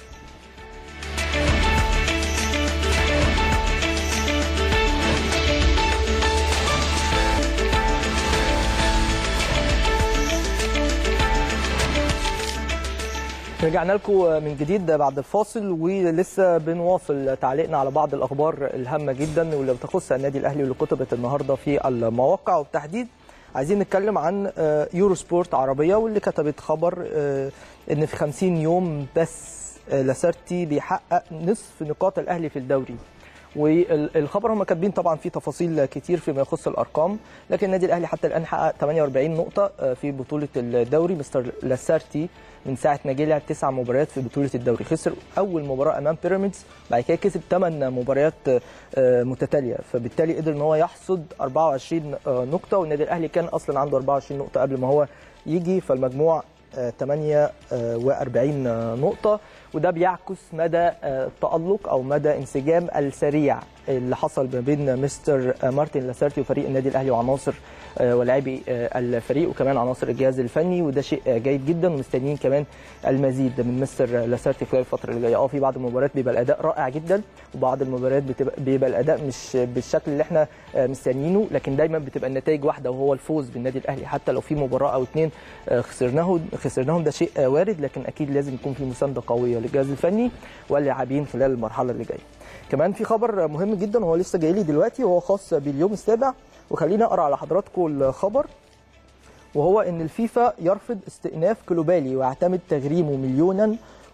رجعنا لكم من جديد بعد الفاصل ولسه بنواصل تعليقنا على بعض الاخبار الهامه جدا واللي بتخص النادي الاهلي واللي كتبت النهارده في المواقع وبالتحديد عايزين نتكلم عن آه، يورو سبورت عربيه واللي كتبت خبر آه، ان في 50 يوم بس آه، لاسارتي بيحقق نصف نقاط الاهلي في الدوري والخبر هم كاتبين طبعا فيه تفاصيل كتير فيما يخص الارقام لكن النادي الاهلي حتى الان حقق 48 نقطه آه، في بطوله الدوري مستر لاسارتي من ساعه ما جه لعب تسع مباريات في بطوله الدوري خسر اول مباراه امام بيراميدز بعد كده كسب ثمان مباريات آه، متتاليه فبالتالي قدر ان هو يحصد 24 آه، نقطه والنادي الاهلي كان اصلا عنده 24 نقطه قبل ما هو يجي فالمجموع آه، 48 آه، نقطة وده بيعكس مدى آه، التألق أو مدى انسجام السريع اللي حصل ما بين مستر آه، مارتن لاسارتي وفريق النادي الأهلي وعناصر آه، ولاعبي آه، الفريق وكمان عناصر الجهاز الفني وده شيء آه، جيد جدا ومستنيين كمان المزيد من مستر لاسارتي خلال الفترة اللي جاية اه في بعض المباريات بيبقى الأداء رائع جدا وبعض المباريات بتبقى بيبقى الأداء مش بالشكل اللي احنا آه، مستنيينه لكن دايما بتبقى النتائج واحدة وهو الفوز بالنادي الأهلي حتى لو في مباراة أو اتنين آه، خسرناه خسرناهم ده شيء آه، وارد لكن اكيد لازم يكون في مسانده قويه للجهاز الفني واللاعبين خلال المرحله اللي جايه. كمان في خبر مهم جدا وهو لسه جاي لي دلوقتي وهو خاص باليوم السابع وخليني اقرا على حضراتكم الخبر وهو ان الفيفا يرفض استئناف كلوبالي ويعتمد تغريمه مليونا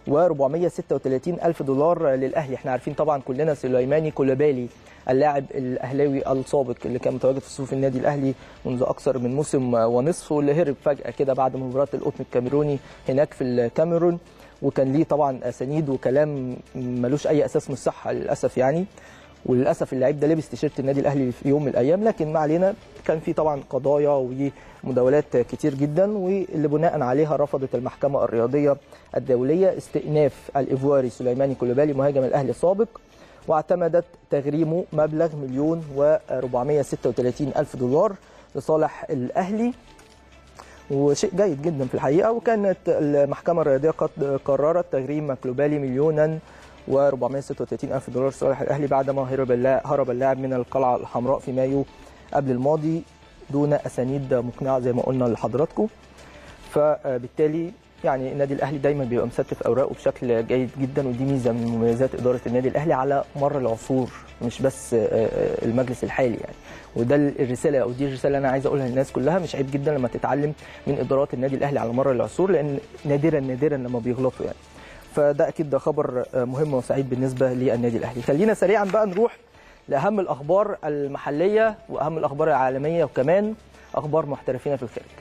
و436 ألف دولار للأهلي احنا عارفين طبعا كلنا سليماني كولوبالي اللاعب الأهلاوي السابق اللي كان متواجد في صفوف النادي الأهلي منذ أكثر من موسم ونصف واللي هرب فجأة كده بعد مباراة القطن الكاميروني هناك في الكاميرون وكان ليه طبعا أسانيد وكلام ملوش أي أساس من الصحة للأسف يعني وللاسف اللعيب ده لبس تيشيرت النادي الاهلي في يوم من الايام لكن ما علينا كان في طبعا قضايا ومداولات كتير جدا واللي بناء عليها رفضت المحكمه الرياضيه الدوليه استئناف الايفواري سليماني كولوبالي مهاجم الاهلي السابق واعتمدت تغريمه مبلغ مليون و436 الف دولار لصالح الاهلي وشيء جيد جدا في الحقيقه وكانت المحكمه الرياضيه قد قررت تغريم كلوبالي مليونا و436 الف دولار لصالح الاهلي بعدما هرب اللاعب هرب اللاعب من القلعه الحمراء في مايو قبل الماضي دون اسانيد مقنعه زي ما قلنا لحضراتكم فبالتالي يعني النادي الاهلي دايما بيبقى مستف اوراقه بشكل جيد جدا ودي ميزه من مميزات اداره النادي الاهلي على مر العصور مش بس المجلس الحالي يعني وده الرساله او دي الرساله اللي انا عايز اقولها للناس كلها مش عيب جدا لما تتعلم من ادارات النادي الاهلي على مر العصور لان نادرا نادرا لما بيغلطوا يعني فده اكيد ده خبر مهم وسعيد بالنسبه للنادي الاهلي خلينا سريعا بقى نروح لاهم الاخبار المحليه واهم الاخبار العالميه وكمان اخبار محترفين في الخارج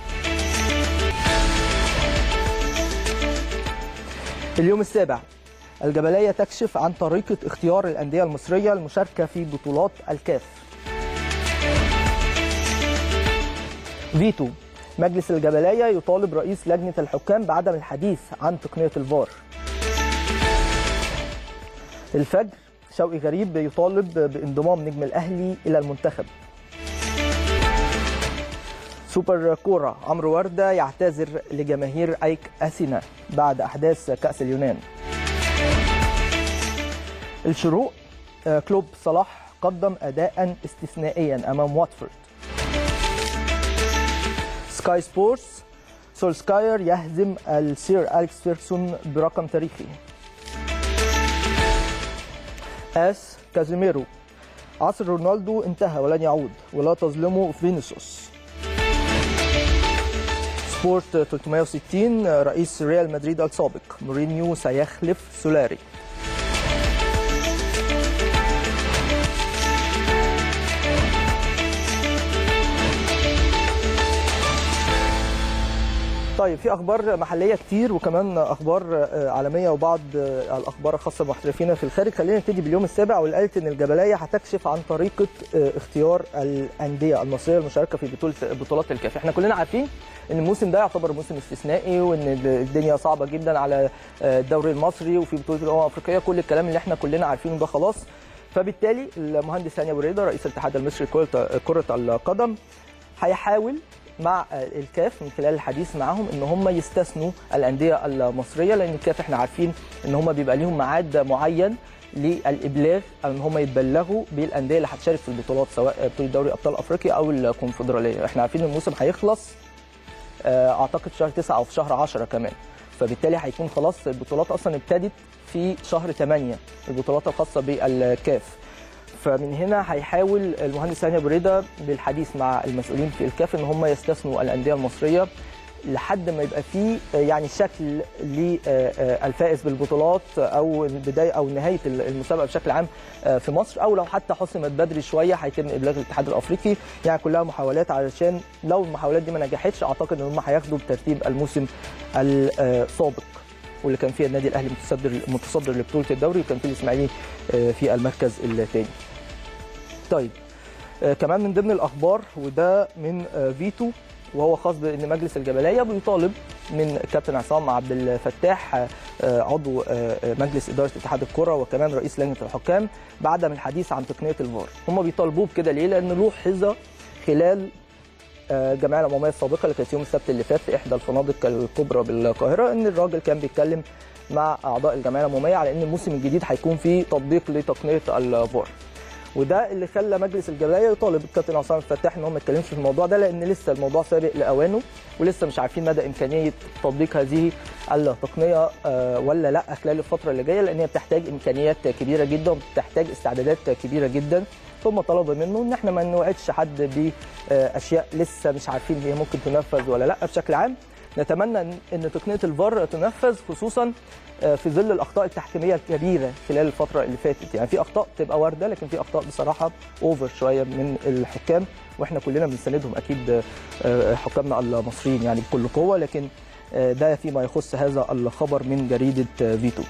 اليوم السابع الجبلية تكشف عن طريقة اختيار الأندية المصرية المشاركة في بطولات الكاف فيتو مجلس الجبلية يطالب رئيس لجنة الحكام بعدم الحديث عن تقنية الفار الفجر شوقي غريب يطالب بانضمام نجم الأهلي إلى المنتخب سوبر كورة عمرو وردة يعتذر لجماهير أيك أثينا بعد أحداث كأس اليونان الشروق كلوب صلاح قدم أداء استثنائيا أمام واتفورد سكاي سبورتس سولسكاير يهزم السير أليكس فيرسون برقم تاريخي اس كازيميرو عصر رونالدو انتهى ولن يعود ولا تظلمه فينيسيوس سبورت 360 رئيس ريال مدريد السابق مورينيو سيخلف سولاري طيب في اخبار محليه كتير وكمان اخبار عالميه وبعض الاخبار الخاصه بمحترفين في الخارج خلينا نبتدي باليوم السابع واللي قالت ان الجبليه هتكشف عن طريقه اختيار الانديه المصريه المشاركه في بطوله بطولات الكاف احنا كلنا عارفين ان الموسم ده يعتبر موسم استثنائي وان الدنيا صعبه جدا على الدوري المصري وفي بطوله الامم الافريقيه كل الكلام اللي احنا كلنا عارفينه ده خلاص فبالتالي المهندس هاني ابو ريده رئيس الاتحاد المصري كره القدم هيحاول مع الكاف من خلال الحديث معاهم ان هم يستثنوا الانديه المصريه لان الكاف احنا عارفين ان هم بيبقى ليهم ميعاد معين للابلاغ او ان هم يتبلغوا بالانديه اللي هتشارك في البطولات سواء بطوله دوري ابطال افريقيا او الكونفدراليه احنا عارفين الموسم هيخلص اعتقد في شهر 9 او في شهر 10 كمان فبالتالي هيكون خلاص البطولات اصلا ابتدت في شهر 8 البطولات الخاصه بالكاف فمن هنا هيحاول المهندس هاني ابو ريده بالحديث مع المسؤولين في الكاف ان هم يستثنوا الانديه المصريه لحد ما يبقى في يعني شكل للفائز بالبطولات او بدايه او نهايه المسابقه بشكل عام في مصر او لو حتى حسمت بدري شويه هيتم ابلاغ الاتحاد الافريقي يعني كلها محاولات علشان لو المحاولات دي ما نجحتش اعتقد ان هم هياخدوا بترتيب الموسم السابق واللي كان فيها النادي الاهلي متصدر متصدر لبطوله الدوري وكان فيه الاسماعيلي في المركز الثاني. طيب كمان من ضمن الاخبار وده من فيتو وهو خاص بان مجلس الجبليه بيطالب من الكابتن عصام عبد الفتاح عضو مجلس اداره اتحاد الكره وكمان رئيس لجنه الحكام بعدم الحديث عن تقنيه الفار هم بيطالبوه بكده ليه لان لوحظ خلال الجمعيه العموميه السابقه اللي كانت يوم السبت اللي فات في احدى الفنادق الكبرى بالقاهره ان الراجل كان بيتكلم مع اعضاء الجمعيه العموميه على ان الموسم الجديد هيكون فيه تطبيق لتقنيه الفار وده اللي خلى مجلس الجبليه يطالب الكابتن عصام الفتاح ان هو ما يتكلمش في الموضوع ده لان لسه الموضوع سابق لاوانه ولسه مش عارفين مدى امكانيه تطبيق هذه التقنيه ولا لا خلال الفتره اللي جايه لان هي بتحتاج امكانيات كبيره جدا وبتحتاج استعدادات كبيره جدا ثم طلب منه ان احنا ما نوعدش حد باشياء لسه مش عارفين هي ممكن تنفذ ولا لا بشكل عام نتمنى ان إن تقنيه الفار تنفذ خصوصا آه، في ظل الاخطاء التحكيميه الكبيره خلال الفتره اللي فاتت يعني في اخطاء تبقى وارده لكن في اخطاء بصراحه اوفر شويه من الحكام واحنا كلنا بنساندهم اكيد آه، حكامنا المصريين يعني بكل قوه لكن آه، ده فيما يخص هذا الخبر من جريده آه، فيتو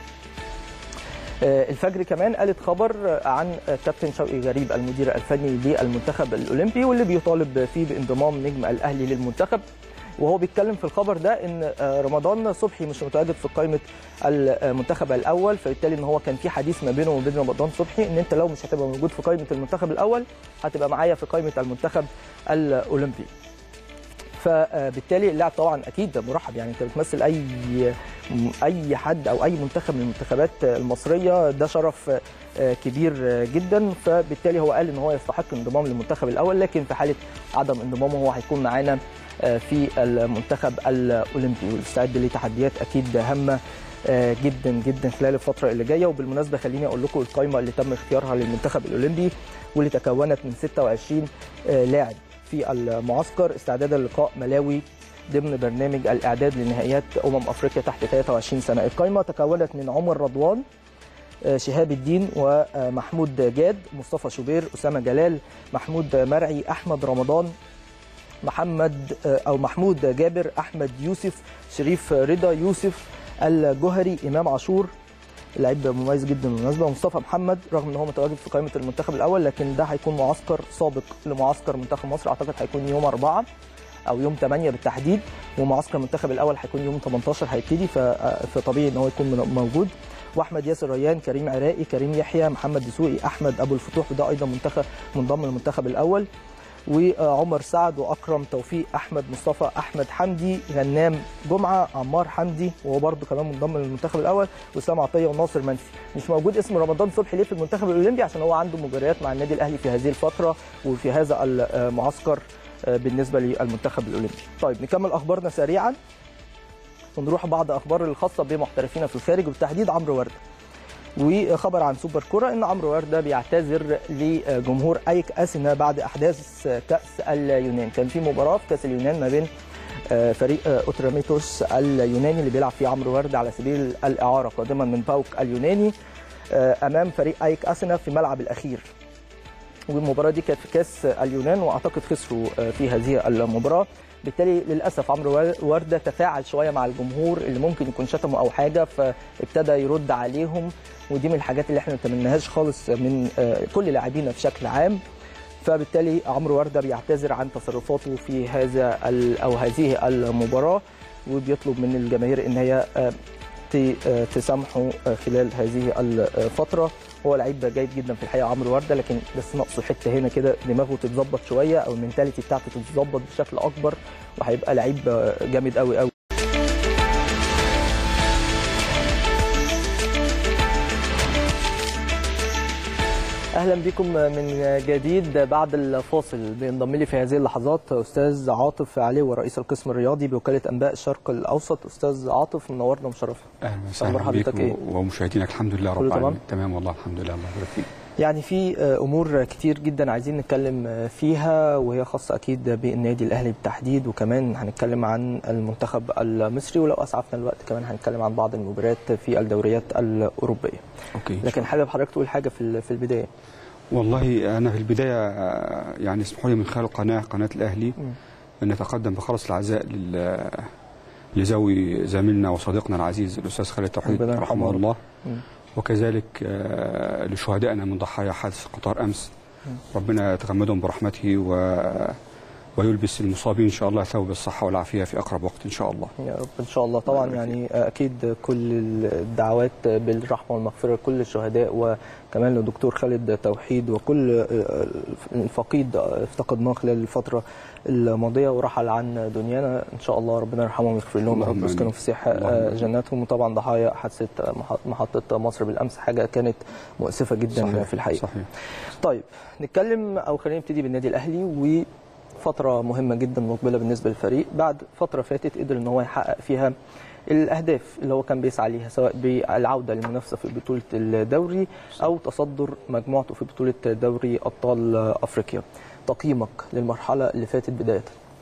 آه، الفجر كمان قالت خبر آه، عن آه، كابتن شوقي غريب المدير الفني للمنتخب الاولمبي واللي بيطالب فيه بانضمام نجم الاهلي للمنتخب وهو بيتكلم في الخبر ده ان آه، رمضان صبحي مش متواجد في قائمه المنتخب الاول فبالتالي ان هو كان في حديث ما بينه وبين رمضان صبحي ان انت لو مش هتبقى موجود في قائمه المنتخب الاول هتبقى معايا في قائمه المنتخب الاولمبي فبالتالي اللاعب طبعا اكيد مرحب يعني انت بتمثل اي اي حد او اي منتخب من المنتخبات المصريه ده شرف آه، كبير آه، جدا فبالتالي هو قال ان هو يستحق انضمام للمنتخب الاول لكن في حاله عدم انضمامه هو هيكون معانا آه، في المنتخب الاولمبي ويستعد لتحديات اكيد هامه آه، جدا جدا خلال الفتره اللي جايه وبالمناسبه خليني اقول لكم القائمه اللي تم اختيارها للمنتخب الاولمبي واللي تكونت من 26 آه، لاعب في المعسكر استعدادا للقاء ملاوي ضمن برنامج الاعداد لنهائيات امم افريقيا تحت 23 سنه القائمه تكونت من عمر رضوان آه، شهاب الدين ومحمود جاد مصطفى شوبير اسامه جلال محمود مرعي احمد رمضان محمد آه، او محمود جابر احمد يوسف شريف رضا يوسف الجوهري امام عاشور لعيب مميز جدا بالمناسبه ومصطفى محمد رغم ان هو متواجد في قائمه المنتخب الاول لكن ده هيكون معسكر سابق لمعسكر منتخب مصر اعتقد هيكون يوم 4 او يوم 8 بالتحديد ومعسكر المنتخب الاول هيكون يوم 18 هيبتدي ف- فطبيعي ان هو يكون من- موجود واحمد ياسر ريان كريم عراقي كريم يحيى محمد دسوقي احمد ابو الفتوح وده ايضا منتخب منضم للمنتخب الاول وعمر سعد واكرم توفيق احمد مصطفى احمد حمدي غنام جمعه عمار حمدي وهو برده كمان منضم للمنتخب الاول وسام عطيه وناصر منسي مش موجود اسم رمضان صبحي ليه في المنتخب الاولمبي عشان هو عنده مباريات مع النادي الاهلي في هذه الفتره وفي هذا المعسكر بالنسبه للمنتخب الاولمبي طيب نكمل اخبارنا سريعا ونروح بعض اخبار الخاصه بمحترفين في الخارج وبالتحديد عمرو ورده وخبر عن سوبر كرة ان عمرو ورده بيعتذر لجمهور ايك اسنا بعد احداث كاس اليونان كان في مباراه في كاس اليونان ما بين فريق اوتراميتوس اليوناني اللي بيلعب فيه عمرو ورده على سبيل الاعاره قادما من باوك اليوناني امام فريق ايك اسنا في الملعب الاخير والمباراه دي كانت في كاس اليونان واعتقد خسروا في هذه المباراه بالتالي للاسف عمرو ورده تفاعل شويه مع الجمهور اللي ممكن يكون شتمه او حاجه فابتدى يرد عليهم ودي من الحاجات اللي احنا ما نتمناهاش خالص من كل لاعبينا بشكل عام فبالتالي عمرو ورده بيعتذر عن تصرفاته في هذا او هذه المباراه وبيطلب من الجماهير ان هي تسامحه خلال هذه الفتره هو لعيب جيد جدا في الحقيقه عمرو ورده لكن بس ناقصه حته هنا كده دماغه تتظبط شويه او المنتاليتي بتاعته تتظبط بشكل اكبر وهيبقى لعيب جامد قوي قوي اهلا بكم من جديد بعد الفاصل بينضم لي في هذه اللحظات استاذ عاطف علي رئيس القسم الرياضي بوكاله انباء الشرق الاوسط استاذ عاطف منورنا ومشرفنا اهلا وسهلا بيك و... ومشاهدينك الحمد لله رب العالمين تمام والله الحمد لله الله يبارك فيك يعني في امور كتير جدا عايزين نتكلم فيها وهي خاصه اكيد بالنادي الاهلي بالتحديد وكمان هنتكلم عن المنتخب المصري ولو اسعفنا الوقت كمان هنتكلم عن بعض المباريات في الدوريات الاوروبيه. اوكي لكن حابب حضرتك تقول حاجه في في البدايه. والله انا في البدايه يعني اسمحوا لي من خلال القناه قناه الاهلي ان نتقدم بخلص العزاء لل لزوي زميلنا وصديقنا العزيز الاستاذ خالد توحيد رحمه الله م. وكذلك لشهدائنا من ضحايا حادث قطار امس ربنا يتغمدهم برحمته و ويلبس المصابين ان شاء الله ثوب الصحه والعافيه في اقرب وقت ان شاء الله. يا رب ان شاء الله طبعا يعني اكيد كل الدعوات بالرحمه والمغفره لكل الشهداء وكمان للدكتور خالد توحيد وكل الفقيد افتقدناه خلال الفتره الماضيه ورحل عن دنيانا ان شاء الله ربنا يرحمهم ويغفر لهم يا رب ويسكنهم في سيح جناتهم وطبعا ضحايا حادثه محطه مصر بالامس حاجه كانت مؤسفه جدا صحيح في الحقيقه. صحيح. طيب نتكلم او خلينا نبتدي بالنادي الاهلي و فترة مهمة جدا مقبلة بالنسبة للفريق بعد فترة فاتت قدر ان هو يحقق فيها الاهداف اللي هو كان بيسعى ليها سواء بالعودة للمنافسة في بطولة الدوري او تصدر مجموعته في بطولة دوري ابطال افريقيا. تقييمك للمرحلة اللي فاتت بداية؟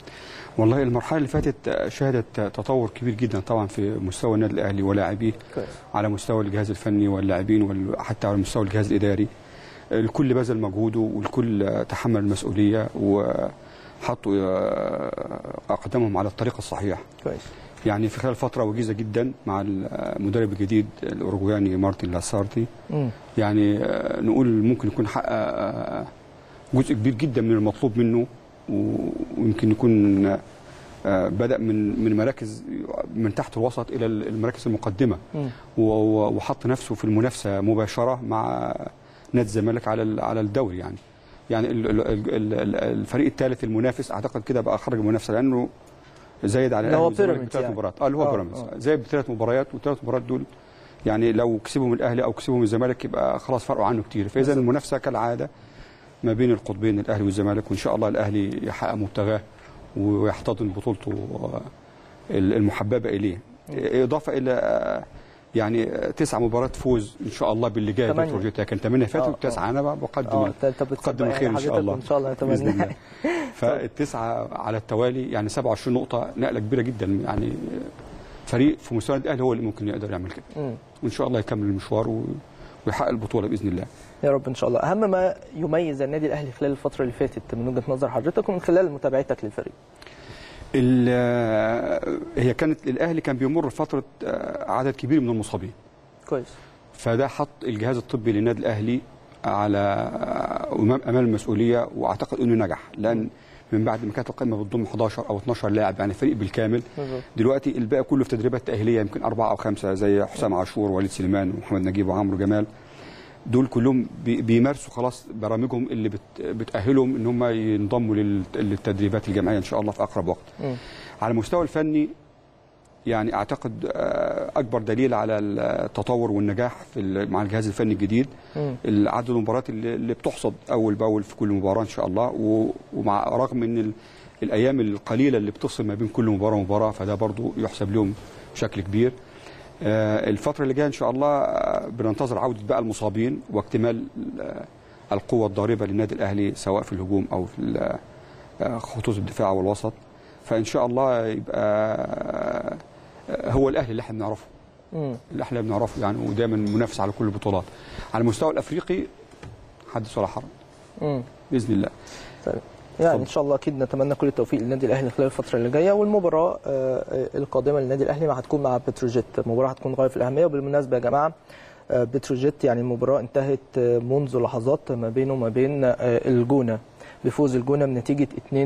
والله المرحله اللي فاتت شهدت تطور كبير جدا طبعا في مستوى النادي الاهلي ولاعبيه كويس على مستوى الجهاز الفني واللاعبين وحتى على مستوى الجهاز الاداري الكل بذل مجهوده والكل تحمل المسؤوليه وحطوا اقدامهم على الطريق الصحيح كويس يعني في خلال فتره وجيزه جدا مع المدرب الجديد الاوروجواني مارتن لاسارتي مم. يعني آه، نقول ممكن يكون حقق آه، جزء كبير جدا من المطلوب منه و- ويمكن يكون آه، بدا من من مراكز من تحت الوسط الى المراكز المقدمه مم. و- و- وحط نفسه في المنافسه مباشره مع نادي الزمالك على ال- على الدوري يعني يعني ال- ال- ال- ال- الفريق الثالث المنافس اعتقد كده بقى خرج المنافسه لانه زايد على اللي هو الأهلي والزمالك بيراميدز بثلاث يعني. مباريات اه اللي هو آه، بيراميدز آه. زايد بثلاث مباريات والثلاث مباريات دول يعني لو كسبهم الاهلي او كسبهم الزمالك يبقى خلاص فرقوا عنه كتير فاذا المنافسه كالعاده ما بين القطبين الاهلي والزمالك وان شاء الله الاهلي يحقق مبتغاه ويحتضن بطولته آه، المحببه اليه اضافه الى آه، يعني آه، تسع مباريات فوز ان شاء الله باللي جاي تمانية. بتروجيتا كان ثمانيه آه، فاتوا آه. التسعه انا بقى بقدم اه ال- انت بقدم بتسبق الخير ان يعني شاء حضرتك الله وان شاء الله باذن اتمنى الله فالتسعه على التوالي يعني 27 نقطه نقله كبيره جدا يعني فريق في مستوى النادي الاهلي هو اللي ممكن يقدر يعمل كده مم. وان شاء الله يكمل المشوار و- ويحقق البطوله باذن الله يا رب ان شاء الله اهم ما يميز النادي الاهلي خلال الفتره اللي فاتت من وجهه نظر حضرتك ومن خلال متابعتك للفريق ال- هي كانت الاهلي كان بيمر فتره آه، عدد كبير من المصابين كويس فده حط الجهاز الطبي للنادي الاهلي على امام امام المسؤوليه واعتقد انه نجح لان من بعد ما كانت القائمه بتضم 11 او 12 لاعب يعني فريق بالكامل بالظبط. دلوقتي الباقي كله في تدريبات تاهيليه يمكن اربعه او خمسه زي حسام عاشور ووليد سليمان ومحمد نجيب وعمرو جمال دول كلهم بي- بيمارسوا خلاص برامجهم اللي بت بتاهلهم ان هم ينضموا لل- للتدريبات الجماعيه ان شاء الله في اقرب وقت. مم. على المستوى الفني يعني اعتقد آه، اكبر دليل على التطور والنجاح في ال- مع الجهاز الفني الجديد مم. عدد المباريات اللي اللي بتحصد اول باول في كل مباراه ان شاء الله و- ومع رغم ان ال- الايام القليله اللي بتفصل ما بين كل مباراه ومباراه فده برضو يحسب لهم بشكل كبير آه، الفتره اللي جايه ان شاء الله آه، بننتظر عوده بقى المصابين واكتمال آه، القوه الضاربه للنادي الاهلي سواء في الهجوم او في ال- آه، خطوط الدفاع والوسط فان شاء الله يبقى آه، هو الاهلي اللي احنا بنعرفه مم. اللي احنا بنعرفه يعني ودايما منافس على كل البطولات على المستوى الافريقي حدث ولا حرج مم. باذن الله طيب يعني اتفضل. ان شاء الله اكيد نتمنى كل التوفيق للنادي الاهلي خلال الفتره اللي جايه والمباراه آه، آه، القادمه للنادي الاهلي ما هتكون مع بتروجيت مباراه هتكون غايه في الاهميه وبالمناسبه يا جماعه آه، بتروجيت يعني المباراه انتهت آه، منذ لحظات ما بينه وما بين آه، الجونه بفوز الجونه بنتيجه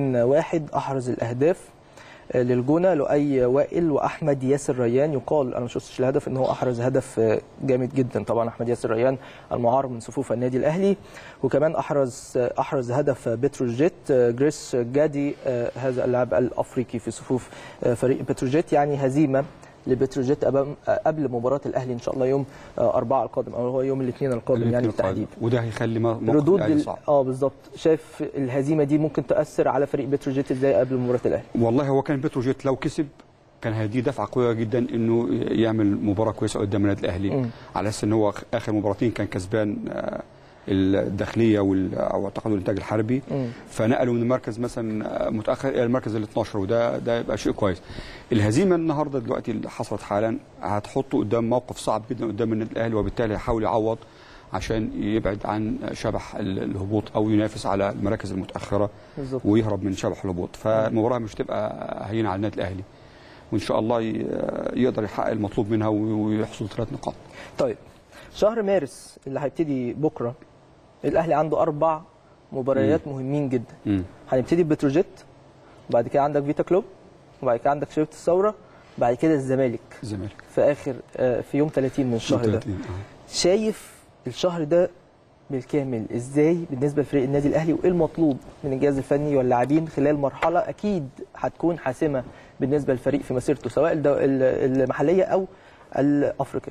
2-1 احرز الاهداف آه، للجونه لؤي وائل واحمد ياسر ريان يقال انا ما شفتش الهدف ان هو احرز هدف آه، جامد جدا طبعا احمد ياسر ريان المعار من صفوف النادي الاهلي وكمان احرز آه، احرز هدف بتروجيت آه، جريس جادي آه، هذا اللاعب الافريقي في صفوف آه، فريق بتروجيت يعني هزيمه لبتروجيت أمام- آه، قبل مباراه الاهلي ان شاء الله يوم آه، أربعة القادم او هو يوم الاثنين القادم يعني الاثنين القادم. بالتحديد وده هيخلي م- موقف ردود الاهلي ال- صعب اه بالظبط شايف الهزيمه دي ممكن تاثر على فريق بتروجيت ازاي قبل مباراه الاهلي والله هو كان بتروجيت لو كسب كان هيديه دفعه قويه جدا انه يعمل مباراه كويسه قدام النادي الاهلي مم. على اساس ان هو اخر مباراتين كان كسبان آه، الداخليه وال- او اعتقد الانتاج الحربي مم. فنقلوا من المركز مثلا متاخر الى المركز ال 12 وده ده يبقى شيء كويس. الهزيمه النهارده دلوقتي اللي حصلت حالا هتحطه قدام موقف صعب جدا قدام النادي الاهلي وبالتالي هيحاول يعوض عشان يبعد عن شبح ال- الهبوط او ينافس على المراكز المتاخره بالظبط ويهرب من شبح الهبوط فالمباراه مش تبقى هينه على النادي الاهلي وان شاء الله ي- يقدر يحقق المطلوب منها ويحصل ثلاث نقاط. طيب شهر مارس اللي هيبتدي بكره الاهلي عنده اربع مباريات مهمين جدا مم. هنبتدي ببتروجيت وبعد كده عندك فيتا كلوب وبعد كده عندك شريف الثوره بعد كده الزمالك الزمالك في اخر آه، في يوم 30 من الشهر ده 30. آه. شايف الشهر ده بالكامل ازاي بالنسبه لفريق النادي الاهلي وايه المطلوب من الجهاز الفني واللاعبين خلال مرحله اكيد هتكون حاسمه بالنسبه للفريق في مسيرته سواء الدو- ال- المحليه او الافريقيه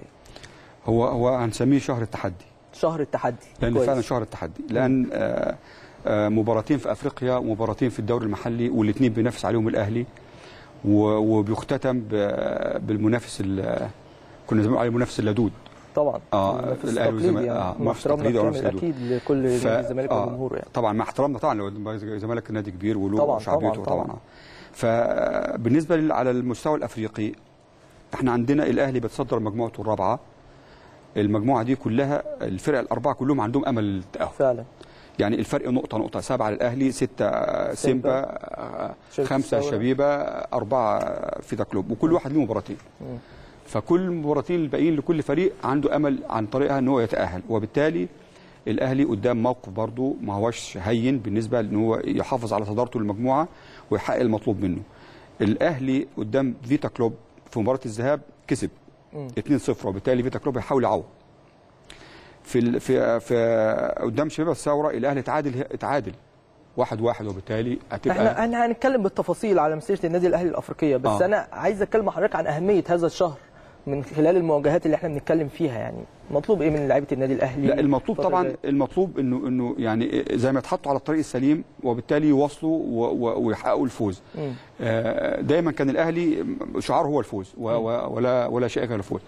هو هو هنسميه شهر التحدي. شهر التحدي لان كويس. فعلا شهر التحدي لان آه، آه، مباراتين في افريقيا ومباراتين في الدوري المحلي والاثنين بينافس عليهم الاهلي و- وبيختتم ب- بالمنافس ال- كنا زمان عليه المنافس اللدود طبعا آه، منافس الأهلي تقليدي والزمالك- يعني. آه، مع منافس احترامنا تقليدي أو الكامل منافس اكيد لكل ف- نادي الزمالك آه، وجمهوره يعني طبعا مع احترامنا طبعا لو الزمالك نادي كبير وله طبعاً، شعبيته طبعاً، طبعا, طبعاً. فبالنسبه لل- على المستوى الافريقي احنا عندنا الاهلي بتصدر مجموعته الرابعه المجموعه دي كلها الفرق الاربعه كلهم عندهم امل التاهل فعلا يعني الفرق نقطه نقطه سبعه للاهلي سته سيمبا آه، شركة خمسه الثورة. شبيبه اربعه فيتا كلوب وكل واحد له مباراتين مم. فكل المباراتين الباقيين لكل فريق عنده امل عن طريقها ان هو يتاهل وبالتالي الاهلي قدام موقف برضه ما هوش هين بالنسبه لان هو يحافظ على صدارته للمجموعه ويحقق المطلوب منه الاهلي قدام فيتا كلوب في مباراه الذهاب كسب مم. 2-0 وبالتالي فيتا كلوب هيحاول يعوض في ال... في في قدام شباب الثوره الاهلي تعادل تعادل واحد واحد وبالتالي هتبقى احنا احنا هنتكلم بالتفاصيل على مسيره النادي الاهلي الافريقيه بس آه. انا عايز اتكلم مع حضرتك عن اهميه هذا الشهر من خلال المواجهات اللي احنا بنتكلم فيها يعني مطلوب ايه من لعيبه النادي الاهلي لا المطلوب الفترة طبعا الجاية؟ المطلوب انه انه يعني زي ما يتحطوا على الطريق السليم وبالتالي يواصلوا و- و- ويحققوا الفوز مم. آه، دايما كان الاهلي شعاره هو الفوز و- و- ولا ولا شيء غير الفوز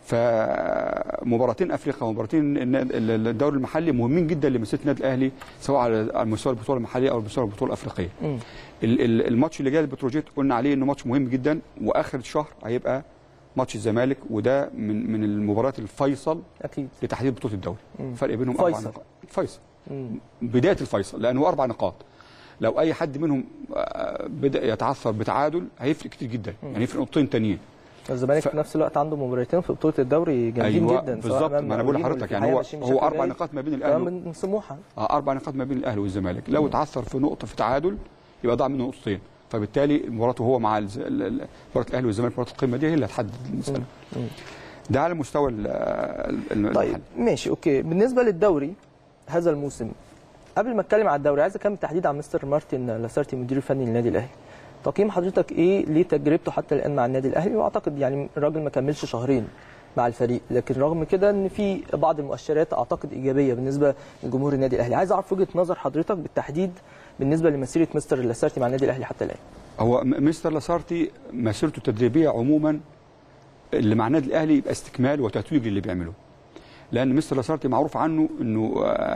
فمباراتين افريقيا ومباراتين النا- الدوري المحلي مهمين جدا لمسيره النادي الاهلي سواء على مستوى البطوله المحليه او مستوى البطوله الافريقيه مم. ال- ال- الماتش اللي جاي البتروجيت قلنا عليه انه ماتش مهم جدا واخر الشهر هيبقى ماتش الزمالك وده من من المباريات الفيصل اكيد لتحديد بطوله الدوري مم. فرق بينهم اربع فيصل. نقاط فيصل مم. بدايه الفيصل لانه اربع نقاط لو اي حد منهم آه، بدا يتعثر بتعادل هيفرق كتير جدا يعني يفرق نقطتين تانيين الزمالك ف- في نفس الوقت عنده مباراتين في بطوله الدوري جامدين ايوه جدا سواء بالظبط أمام ما انا بقول المقاولين لحضرتك يعني والاتحاد هو ماشيين هو بشكل اربع جيد. نقاط ما بين كمان الاهلي من سموحه آه اربع نقاط ما بين الاهلي والزمالك لو اتعثر في نقطه في تعادل يبقى ضاع منه نقطتين فبالتالي مباراته هو مع الز- ال- ال- مباراه الاهلي والزمالك مباراه القمه دي هي اللي هتحدد المساله مم. ده على مستوى ال- ال- المحل طيب ماشي اوكي بالنسبه للدوري هذا الموسم قبل ما اتكلم على الدوري عايز اتكلم بالتحديد عن مستر مارتن لاسارتي مدير الفني للنادي الاهلي تقييم حضرتك ايه لتجربته حتى الان مع النادي الاهلي واعتقد يعني الراجل ما كملش شهرين مع الفريق لكن رغم كده ان في بعض المؤشرات اعتقد ايجابيه بالنسبه لجمهور النادي الاهلي عايز اعرف وجهه نظر حضرتك بالتحديد بالنسبه لمسيره مستر لاسارتي مع النادي الاهلي حتى الان هو م- مستر لاسارتي مسيرته التدريبيه عموما اللي مع النادي الاهلي يبقى استكمال وتتويج اللي بيعمله لان مستر لاسارتي معروف عنه انه آه،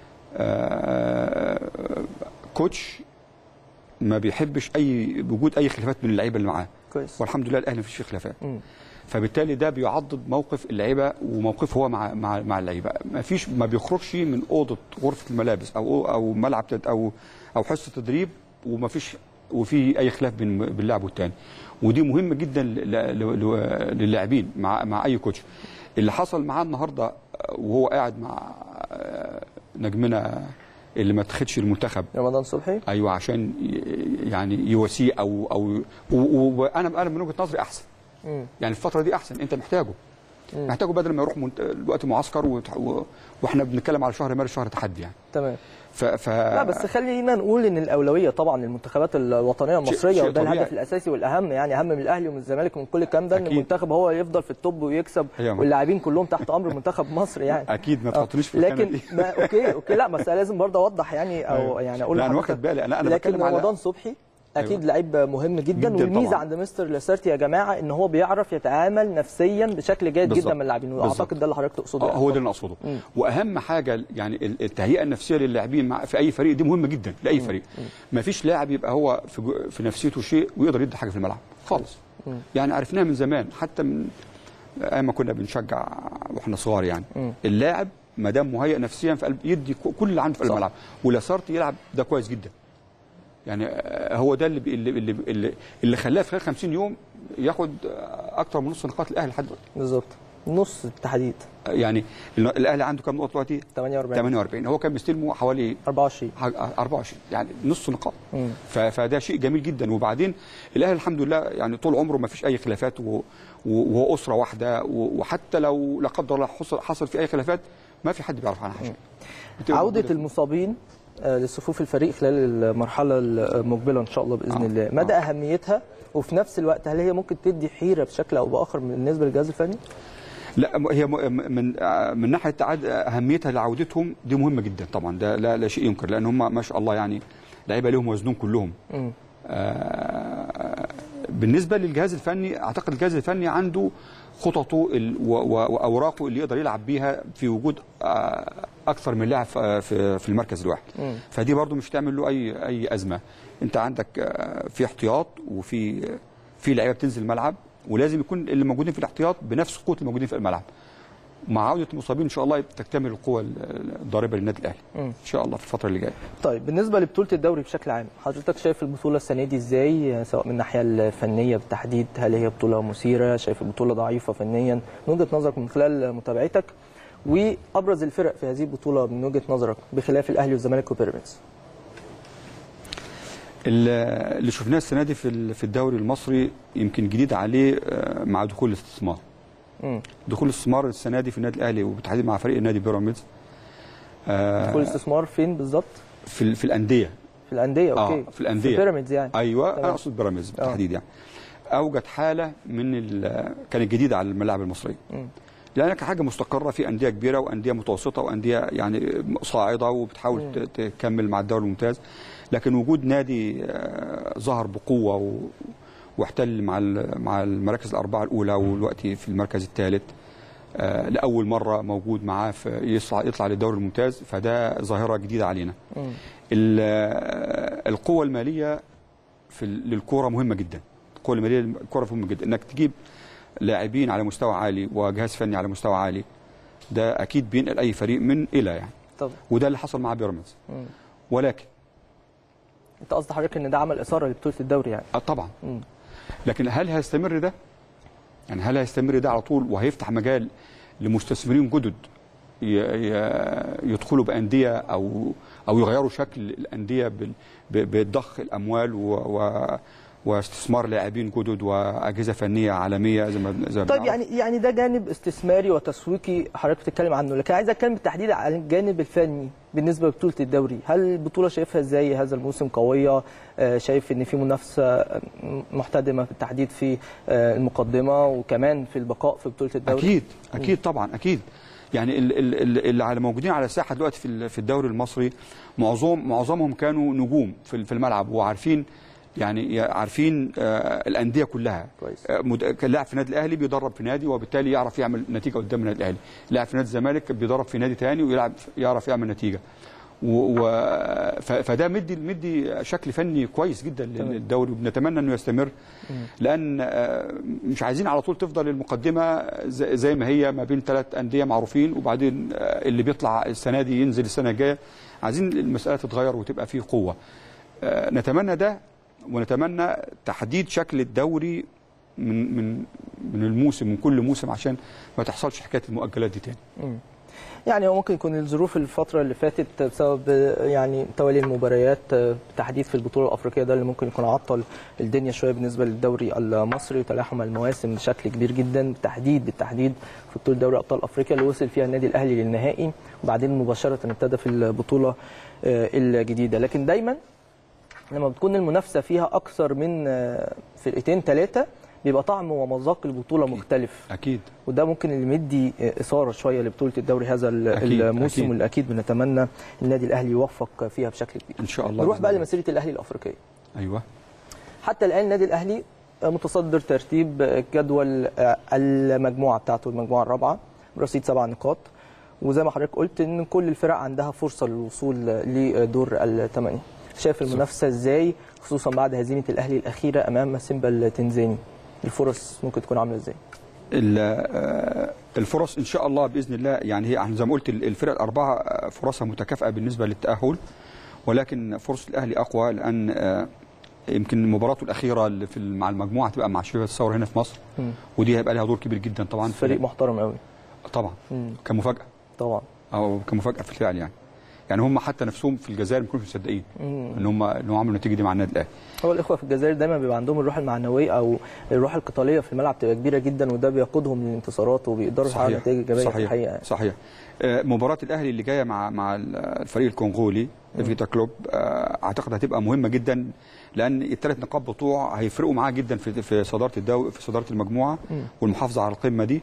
آه، كوتش ما بيحبش اي وجود اي خلافات من اللعيبه اللي معاه كويس والحمد لله الاهلي مفيش فيه خلافات مم. فبالتالي ده بيعضد موقف اللعيبه وموقفه هو مع مع مع اللعيبه ما فيش ما بيخرجش من اوضه غرفه الملابس او او ملعب تد- او او حصه تدريب وما فيش وفي اي خلاف بين بين اللاعب والتاني ودي مهمه جدا ل- ل- ل- للاعبين مع مع اي كوتش اللي حصل معاه النهارده وهو قاعد مع آه، نجمنا اللي ما اتخدش المنتخب رمضان صبحي ايوه عشان ي- يعني يواسيه او او و- وانا انا من وجهه نظري احسن مم. يعني الفتره دي احسن انت محتاجه مم. محتاجه بدل ما يروح منت... الوقت معسكر وت... و... واحنا بنتكلم على شهر مارس شهر تحدي يعني تمام ف... ف... لا بس خلينا نقول ان الاولويه طبعا للمنتخبات الوطنيه المصريه شيء وده طبيعي. الهدف الاساسي والاهم يعني اهم من الاهلي ومن الزمالك ومن كل الكلام ده ان أكيد. المنتخب هو يفضل في التوب ويكسب أيوة. واللاعبين كلهم تحت امر منتخب مصر يعني اكيد ما آه. تحطنيش في الخانة لكن دي ما اوكي اوكي لا بس أنا لازم برضه اوضح يعني او أيوة. يعني اقول لا انا لحضرتك واخد بالي انا انا لكن بتكلم على رمضان صبحي اكيد أيوة. لعيب مهم جدا, جداً والميزه طبعاً. عند مستر لاسارتي يا جماعه ان هو بيعرف يتعامل نفسيا بشكل جيد بالظبط. جدا من اللاعبين واعتقد بالظبط. ده اللي حضرتك تقصده آه، يعني. هو ده اللي اقصده مم. واهم حاجه يعني ال- التهيئه النفسيه للاعبين مع في اي فريق دي مهمه جدا لاي فريق ما فيش لاعب يبقى هو في, جو... في نفسيته شيء ويقدر يدي حاجه في الملعب خالص مم. يعني عرفناها من زمان حتى من ايام ما كنا بنشجع واحنا صغار يعني مم. اللاعب ما دام مهيئ نفسيا في قلب يدي ك- كل اللي عنده في صح. الملعب ولاسارتي يلعب ده كويس جدا يعني آه، هو ده اللي بي- اللي اللي, اللي, اللي خلاه في خلال 50 يوم ياخد آه، اكتر من نص نقاط الاهلي لحد دلوقتي بالظبط نص التحديد يعني ال- الاهلي عنده كام نقطه دلوقتي 48 48 هو كان مستلمه حوالي 24 حاج- 24 يعني نص نقاط مم. ف- فده شيء جميل جدا وبعدين الاهلي الحمد لله يعني طول عمره ما فيش اي خلافات و- و- وهو اسره واحده و- وحتى لو لا قدر الله حصل حصل في اي خلافات ما في حد بيعرف عنها حاجه بتبقى عودة موجودة. المصابين آه، لصفوف الفريق خلال المرحلة المقبلة إن شاء الله بإذن آه. الله مدى أهميتها وفي نفس الوقت هل هي ممكن تدي حيرة بشكل أو بآخر بالنسبة للجهاز الفني؟ لا م- هي م- من من ناحيه تعاد اهميتها لعودتهم دي مهمه جدا طبعا ده لا, لا شيء ينكر لان هم ما شاء الله يعني لعيبه لهم وزنهم كلهم مم. آه، بالنسبه للجهاز الفني اعتقد الجهاز الفني عنده خططه ال- و- و- واوراقه اللي يقدر يلعب بيها في وجود آه، اكثر من لاعب في- في في المركز الواحد مم. فدي برضو مش تعمل له اي اي ازمه انت عندك آه، في احتياط وفي في لعيبه بتنزل الملعب ولازم يكون اللي موجودين في الاحتياط بنفس قوه الموجودين في الملعب مع عوده المصابين ان شاء الله تكتمل القوه الضاربه للنادي الاهلي مم. ان شاء الله في الفتره اللي جايه طيب بالنسبه لبطوله الدوري بشكل عام حضرتك شايف البطوله السنه دي ازاي سواء من الناحيه الفنيه بالتحديد هل هي بطوله مثيره شايف البطوله ضعيفه فنيا من وجهه نظرك من خلال متابعتك وابرز الفرق في هذه البطوله من وجهه نظرك بخلاف الاهلي والزمالك وبيراميدز ال- اللي شفناه السنه دي في ال- في الدوري المصري يمكن جديد عليه آه، مع دخول الاستثمار مم. دخول الاستثمار السنه دي في النادي الاهلي وبالتحديد مع فريق النادي بيراميدز آه، دخول الاستثمار فين بالظبط في ال- في الانديه في الانديه اوكي اه في الانديه في بيراميدز يعني ايوه تمام. انا اقصد بيراميدز بالتحديد يعني اوجد حاله من ال- كانت جديده على الملاعب المصريه مم. لانك حاجه مستقره في انديه كبيره وانديه متوسطه وانديه يعني صاعده وبتحاول مم. ت- تكمل مع الدوري الممتاز لكن وجود نادي آه، ظهر بقوه و- واحتل مع ال- مع المراكز الاربعه الاولى والوقت في المركز الثالث آه، لاول مره موجود معاه في يطلع يطلع للدوري الممتاز فده ظاهره جديده علينا مم. ال- آه، القوة المالية في ال- للكرة مهمة جدا القوة المالية للكرة مهمة جدا انك تجيب لاعبين على مستوى عالي وجهاز فني على مستوى عالي ده اكيد بينقل اي فريق من الى يعني طب وده اللي حصل مع بيراميدز مم. ولكن انت قصد حضرتك ان ده عمل اثاره لبطوله الدوري يعني آه طبعا مم. لكن هل هيستمر ده؟ يعني هل هيستمر ده على طول وهيفتح مجال لمستثمرين جدد ي- ي- يدخلوا بانديه او او يغيروا شكل الانديه بال- ب- بضخ الاموال و و واستثمار لاعبين جدد واجهزه فنيه عالميه زي ما زي ما طيب بنعرف. يعني يعني ده جانب استثماري وتسويقي حضرتك بتتكلم عنه لكن عايز اتكلم بالتحديد عن الجانب الفني بالنسبه لبطوله الدوري هل البطوله شايفها ازاي هذا الموسم قويه آه، شايف ان في منافسه آه، محتدمه بالتحديد في آه، المقدمه وكمان في البقاء في بطوله الدوري اكيد اكيد طبعا اكيد يعني ال- ال- ال- اللي على موجودين على الساحه دلوقتي في ال- في الدوري المصري معظم معظمهم كانوا نجوم في ال- في الملعب وعارفين يعني عارفين آه، الانديه كلها كويس. آه، مد- كان لاعب في النادي الاهلي بيدرب في نادي وبالتالي يعرف يعمل نتيجه قدام النادي الاهلي لاعب في نادي الزمالك بيدرب في نادي ثاني ويلعب يعرف يعمل نتيجه و... و... ف... فده مدي مدي شكل فني كويس جدا تمام. للدوري وبنتمنى انه يستمر لان آه، مش عايزين على طول تفضل المقدمه زي زي ما هي ما بين ثلاث انديه معروفين وبعدين آه، اللي بيطلع السنه دي ينزل السنه الجايه عايزين المساله تتغير وتبقى فيه قوه آه، نتمنى ده ونتمنى تحديد شكل الدوري من من من الموسم من كل موسم عشان ما تحصلش حكايه المؤجلات دي تاني مم. يعني هو ممكن يكون الظروف الفترة اللي فاتت بسبب آه، يعني توالي المباريات آه، بالتحديد في البطولة الأفريقية ده اللي ممكن يكون عطل الدنيا شوية بالنسبة للدوري المصري وتلاحم المواسم بشكل كبير جدا بالتحديد بالتحديد في بطولة دوري أبطال أفريقيا اللي وصل فيها النادي الأهلي للنهائي وبعدين مباشرة ابتدى في البطولة آه، الجديدة لكن دايما لما بتكون المنافسة فيها أكثر من آه، فرقتين ثلاثة بيبقى طعم ومذاق البطولة مختلف اكيد وده ممكن اللي مدي اثاره شويه لبطوله الدوري هذا ال- أكيد، الموسم أكيد. واللي اكيد بنتمنى النادي الاهلي يوفق فيها بشكل كبير. ان شاء الله نروح بإذن بقى الله. لمسيره الاهلي الافريقيه. ايوه حتى الان النادي الاهلي متصدر ترتيب جدول المجموعه بتاعته المجموعه الرابعه برصيد سبع نقاط وزي ما حضرتك قلت ان كل الفرق عندها فرصه للوصول لدور الثمانيه. شايف المنافسه ازاي خصوصا بعد هزيمه الاهلي الاخيره امام سيمبا التنزاني. الفرص ممكن تكون عامله ازاي؟ ال- آه، الفرص ان شاء الله باذن الله يعني هي زي ما قلت الفرق الاربعه آه، فرصها متكافئه بالنسبه للتاهل ولكن فرص الاهلي اقوى لان آه، يمكن مباراته الاخيره اللي في مع المجموعه هتبقى مع شباب الثوره هنا في مصر مم. ودي هيبقى لها دور كبير جدا طبعا في- فريق محترم قوي. طبعا مم. كمفاجاه طبعا. او كمفاجاه في الفعل يعني يعني هم حتى نفسهم في الجزائر ما كانوش مصدقين مم. ان هم ان هم عملوا النتيجه دي مع النادي الاهلي هو الاخوه في الجزائر دايما بيبقى عندهم الروح المعنويه او الروح القتاليه في الملعب بتبقى كبيره جدا وده بيقودهم للانتصارات وبيقدروا يحققوا نتائج ايجابيه في صحيح الحقيقه صحيح آه، مباراة الأهلي اللي جاية مع مع الفريق الكونغولي فيتا كلوب آه، أعتقد هتبقى مهمة جدا لأن الثلاث نقاط بتوع هيفرقوا معاه جدا في في صدارة الدو في صدارة المجموعة مم. والمحافظة على القمة دي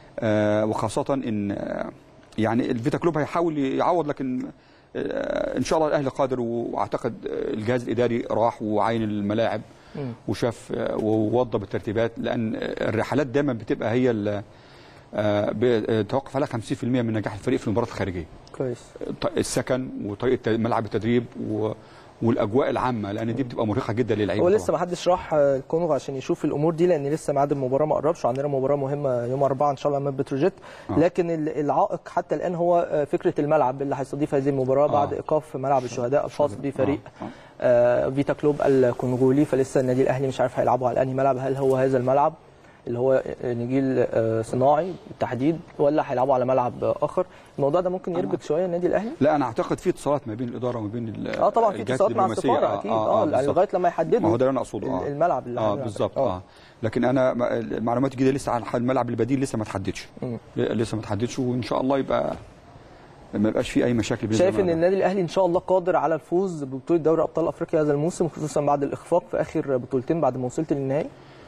آه، وخاصة إن آه، يعني الفيتا كلوب هيحاول يعوض لكن آه، إن شاء الله الأهلي قادر وأعتقد آه، الجهاز الإداري راح وعين الملاعب وشاف آه، ووضب الترتيبات لان الرحلات دايما بتبقى هي ال- آه، بتوقف عليها 50% من نجاح الفريق في المباراه الخارجيه كويس ط- السكن وطريقه ملعب التدريب و والاجواء العامه لان دي بتبقى مرهقه جدا للعيبه هو طبعاً. لسه ما حدش راح آه، الكونغو عشان يشوف الامور دي لان لسه ميعاد المباراه ما قربش وعندنا مباراه مهمه يوم 4 ان شاء الله امام بتروجيت آه. لكن ال- العائق حتى الان هو آه، فكره الملعب اللي هيستضيف هذه المباراه بعد آه. ايقاف ملعب الشهداء الخاص بفريق آه. آه، فيتا كلوب الكونغولي فلسه النادي الاهلي مش عارف هيلعبوا على انهي ملعب هل هو هذا الملعب اللي هو نجيل آه، صناعي بالتحديد ولا هيلعبوا على ملعب اخر الموضوع ده ممكن يربك شويه النادي الاهلي لا انا اعتقد في اتصالات ما بين الاداره وما بين ال- اه طبعا في الجهات اتصالات مع الدبلوماسية. السفاره اكيد اه, بالظبط. لغايه لما يحددوا ما هو ده اللي انا اقصده اه الملعب اللي اه هنلعب. بالظبط اه لكن انا ما- المعلومات الجديده لسه عن الملعب البديل لسه ما تحددش مم. لسه ما تحددش وان شاء الله يبقى ما يبقاش في اي مشاكل بالنسبة شايف ان للملعب. النادي الاهلي ان شاء الله قادر على الفوز ببطوله دوري ابطال افريقيا هذا الموسم خصوصا بعد الاخفاق في اخر بطولتين بعد ما وصلت للنهائي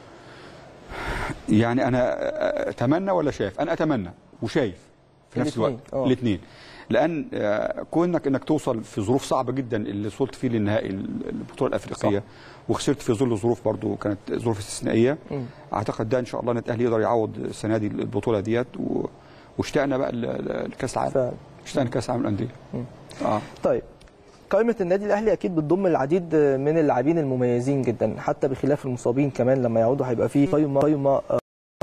يعني انا اتمنى ولا شايف انا اتمنى وشايف في نفس الاتنين، الوقت آه. الاثنين لان آه، كونك انك توصل في ظروف صعبه جدا اللي وصلت فيه للنهائي البطوله الافريقيه صح. وخسرت في ظل ظروف برضو كانت ظروف استثنائيه مم. اعتقد ده ان شاء الله النادي الاهلي يقدر يعوض السنه دي البطوله ديت و... واشتقنا بقى ل- ل- لكاس العالم فعلا. اشتقنا لكاس العالم للانديه مم. اه طيب قائمة النادي الأهلي أكيد بتضم العديد من اللاعبين المميزين جدا حتى بخلاف المصابين كمان لما يعودوا هيبقى فيه قائمة قائمة آه،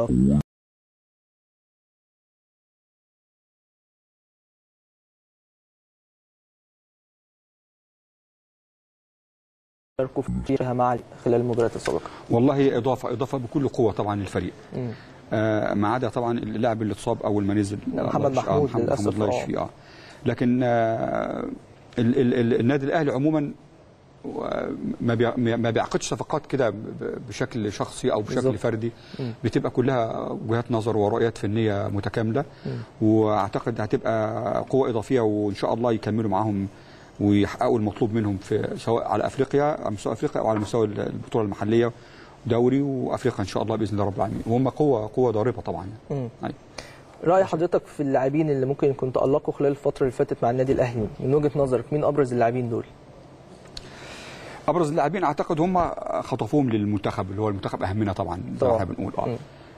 شاركوا فيها مع خلال المباريات السابقة. والله اضافه اضافه بكل قوه طبعا للفريق مم. آه ما عدا طبعا اللاعب اللي اتصاب اول ما نزل نعم، الله محمد يشفيه. محمود محمد للأسف، محمود الله آه. يشفيه اه لكن آه ال ال ال النادي الاهلي عموما و- ما بيع- ما بيعقدش صفقات كده ب- بشكل شخصي او بشكل بالظبط. فردي مم. بتبقى كلها وجهات نظر ورؤيات فنيه متكامله واعتقد هتبقى قوه اضافيه وان شاء الله يكملوا معاهم ويحققوا المطلوب منهم في سواء على افريقيا على مستوى افريقيا او على مستوى البطوله المحليه دوري وافريقيا ان شاء الله باذن الله رب العالمين وهم قوه قوه ضاربه طبعا مم. يعني. رأي حضرتك في اللاعبين اللي ممكن يكون تألقوا خلال الفترة اللي فاتت مع النادي الأهلي من وجهة نظرك مين أبرز اللاعبين دول؟ ابرز اللاعبين اعتقد هم خطفوهم للمنتخب اللي هو المنتخب اهمنا طبعا زي ما طبعاً. احنا بنقول اه مم.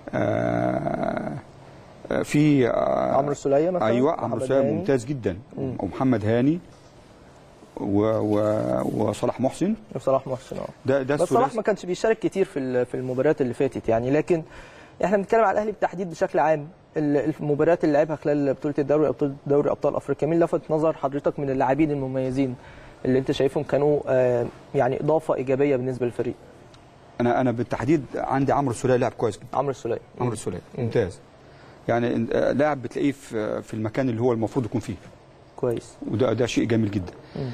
آه، آه، في آه، عمرو السولية مثلا ايوه محمد عمرو السولية هاني. ممتاز جدا مم. ومحمد هاني و... و... وصلاح محسن وصلاح محسن اه ده ده بس صلاح الثلاثي ما كانش بيشارك كتير في ال- في المباريات اللي فاتت يعني لكن احنا بنتكلم على الاهلي بالتحديد بشكل عام ال- المباريات اللي لعبها خلال بطوله الدوري ابطال دوري ابطال افريقيا مين لفت نظر حضرتك من اللاعبين المميزين اللي انت شايفهم كانوا آه، يعني اضافه ايجابيه بالنسبه للفريق انا انا بالتحديد عندي عمرو السولية لاعب كويس جدا عمرو السوليه عمرو السولية مم. ممتاز يعني آه، لاعب بتلاقيه في في المكان اللي هو المفروض يكون فيه كويس وده ده شيء جميل جدا مم.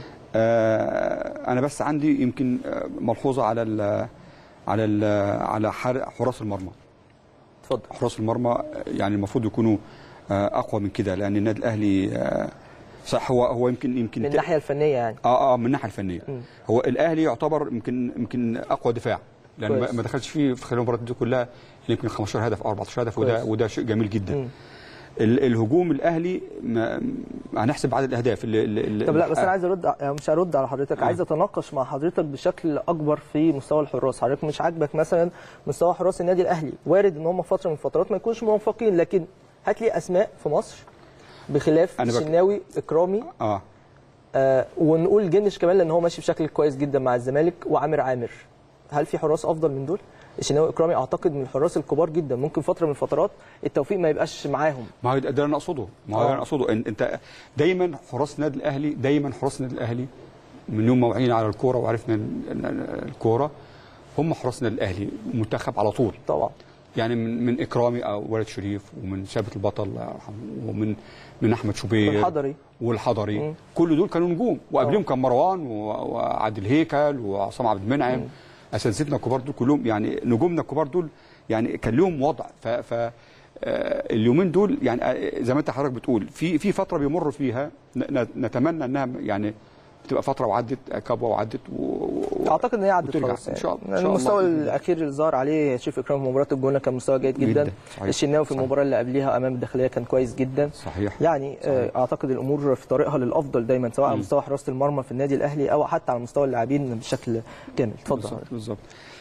آه، انا بس عندي يمكن آه، ملحوظه على ال على ال على حر- حراس المرمى اتفضل حراس المرمى آه، يعني المفروض يكونوا آه، اقوى من كده لان النادي الاهلي آه، صح هو هو يمكن يمكن من الناحيه الفنيه يعني اه اه من الناحيه الفنيه مم. هو الاهلي يعتبر يمكن يمكن اقوى دفاع لان كويس. ما ما دخلش فيه في خلال المباريات دي كلها يمكن 15 هدف او 14 هدف وده كويس. وده شيء جميل جدا مم. ال- الهجوم الاهلي ما هنحسب عدد الاهداف اللي, اللي طب لا بس انا عايز ارد ع- مش هرد على حضرتك آه. عايز اتناقش مع حضرتك بشكل اكبر في مستوى الحراس حضرتك مش عاجبك مثلا مستوى حراس النادي الاهلي وارد ان هم فتره من الفترات ما يكونوش موفقين لكن هات لي اسماء في مصر بخلاف أنا بك- الشناوي اكرامي اه آه ونقول جنش كمان لان هو ماشي بشكل كويس جدا مع الزمالك وعامر عامر هل في حراس افضل من دول الشناوي اكرامي اعتقد من الحراس الكبار جدا ممكن فتره من الفترات التوفيق ما يبقاش معاهم ما هو ده اللي انا اقصده ما هو ده آه. اللي انا اقصده إن انت دايما حراس النادي الاهلي دايما حراس النادي الاهلي من يوم ما وعينا على الكوره وعرفنا ال- ال- الكوره هم حراس النادي الاهلي منتخب على طول طبعا يعني من من اكرامي او ولد شريف ومن ثابت البطل الله يرحمه ومن من احمد شوبير الحضري والحضري مم. كل دول كانوا نجوم وقبلهم كان مروان و- وعادل هيكل وعصام عبد المنعم اساتذتنا الكبار دول كلهم يعني نجومنا الكبار دول يعني كان لهم وضع ف, ف آه، اليومين دول يعني آه، زي ما انت حضرتك بتقول في في فتره بيمر فيها ن- ن- نتمنى انها يعني تبقى فتره وعدت كبوه وعدت و... و- اعتقد ان هي عدت وترجع. خلاص ان شاء الله إن يعني شاء المستوى الله. الاخير اللي ظهر عليه شريف اكرام في مباراه الجونه كان مستوى جيد جدا, جداً. صحيح. الشناوي في صحيح. المباراه اللي قبليها امام الداخليه كان كويس جدا صحيح يعني آه، اعتقد الامور في طريقها للافضل دايما سواء على مم. مستوى حراسه المرمى في النادي الاهلي او حتى على مستوى اللاعبين بشكل كامل اتفضل بالظبط بالظبط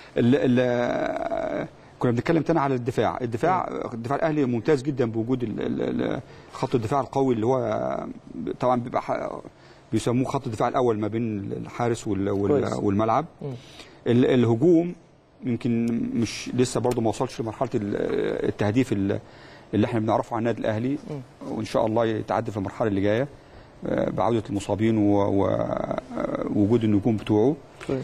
ال ال كنا بنتكلم تاني على الدفاع الدفاع الدفاع الاهلي ممتاز جدا بوجود ال- ال- ال- خط الدفاع القوي اللي هو طبعا بيبقى ح- بيسموه خط الدفاع الاول ما بين الحارس وال- وال- كويس. والملعب مم. ال- الهجوم يمكن مش لسه برضه ما وصلش لمرحله ال- التهديف ال- اللي احنا بنعرفه عن النادي الاهلي وان شاء الله يتعدى في المرحله اللي جايه آه، بعوده المصابين ووجود النجوم بتوعه كويس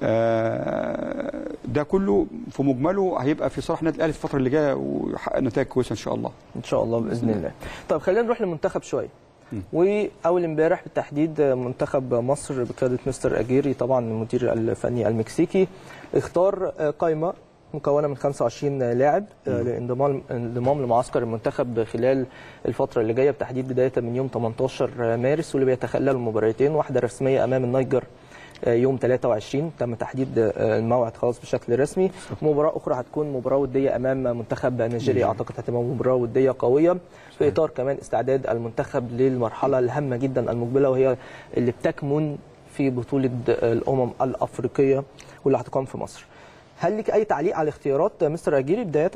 آه، ده كله في مجمله هيبقى في صالح النادي الاهلي في الفتره اللي جايه ويحقق نتائج كويسه ان شاء الله ان شاء الله باذن الله طب خلينا نروح للمنتخب شويه مم. واول امبارح بالتحديد منتخب مصر بقياده مستر اجيري طبعا المدير الفني المكسيكي اختار قائمه مكونه من 25 لاعب لانضمام انضمام لمعسكر المنتخب خلال الفتره اللي جايه بالتحديد بدايه من يوم 18 مارس واللي بيتخللوا مباراتين واحده رسميه امام النيجر يوم 23 تم تحديد الموعد خلاص بشكل رسمي مباراه اخرى هتكون مباراه وديه امام منتخب نيجيريا اعتقد هتبقى مباراه وديه قويه في اطار كمان استعداد المنتخب للمرحله الهامه جدا المقبله وهي اللي بتكمن في بطوله الامم الافريقيه واللي هتقام في مصر هل لك اي تعليق على اختيارات مستر اجيري بدايه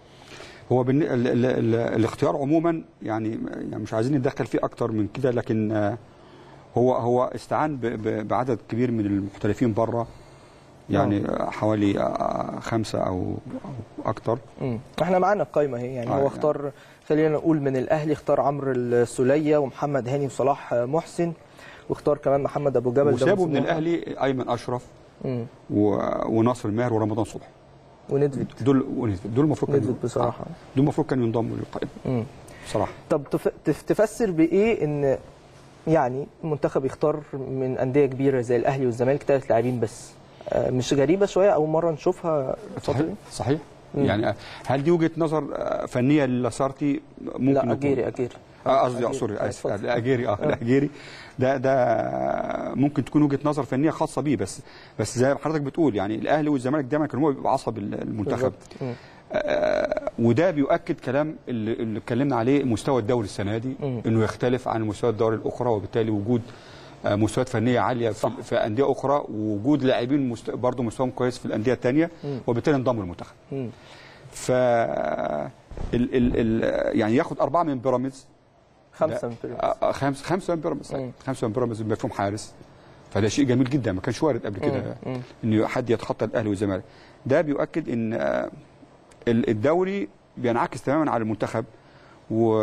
هو بالن... ال... ال... ال... الاختيار عموما يعني يعني مش عايزين نتدخل فيه اكتر من كده لكن آه، هو هو استعان ب... ب... بعدد كبير من المحترفين بره يعني آه، حوالي آه، خمسه او او اكتر امم احنا معانا القايمه اهي يعني آه، هو يعني. اختار خلينا نقول من الاهلي اختار عمرو السوليه ومحمد هاني وصلاح محسن واختار كمان محمد ابو جبل ده وسابوا من سموحة. الاهلي ايمن اشرف مم. و... وناصر ماهر ورمضان صبحي وندفد دول ونزل. دول المفروض كانوا ندفد بصراحه آه، دول المفروض كانوا ينضموا للقائمه مم. بصراحه طب تف... تف... تفسر بايه ان يعني المنتخب يختار من انديه كبيره زي الاهلي والزمالك ثلاث لاعبين بس آه، مش غريبه شويه اول مره نشوفها الفتره صحيح دي صحيح مم. يعني آه، هل دي وجهه نظر آه، فنيه للاسارتي ممكن لا يكون- اجيري اجيري آه، قصدي آه، أجيري. سوري آه، اسف اتفضل. الاجيري اه الاجيري ده ده ممكن تكون وجهه نظر فنيه خاصه بيه بس بس زي ما حضرتك بتقول يعني الاهلي والزمالك دايما كانوا هو بيبقى عصب المنتخب بالظبط. مم. آه، وده بيؤكد كلام اللي اللي اتكلمنا عليه مستوى الدوري السنه دي مم. انه يختلف عن مستوى الدوري الاخرى وبالتالي وجود آه، مستويات فنيه عاليه في, في انديه اخرى ووجود لاعبين مست... برضه مستواهم كويس في الانديه الثانيه مم. وبالتالي انضموا للمنتخب مم. ف ال... ال... ال... يعني ياخد اربعه من بيراميدز خمسه من بيراميدز. آه، آه، خمس خمسه من بيراميدز مم. خمسه من بيراميدز بما فيهم حارس فده شيء جميل جدا ما كانش وارد قبل كده مم. مم. انه حد يتخطى الاهلي والزمالك ده بيؤكد ان آه، ال- الدوري بينعكس تماما على المنتخب و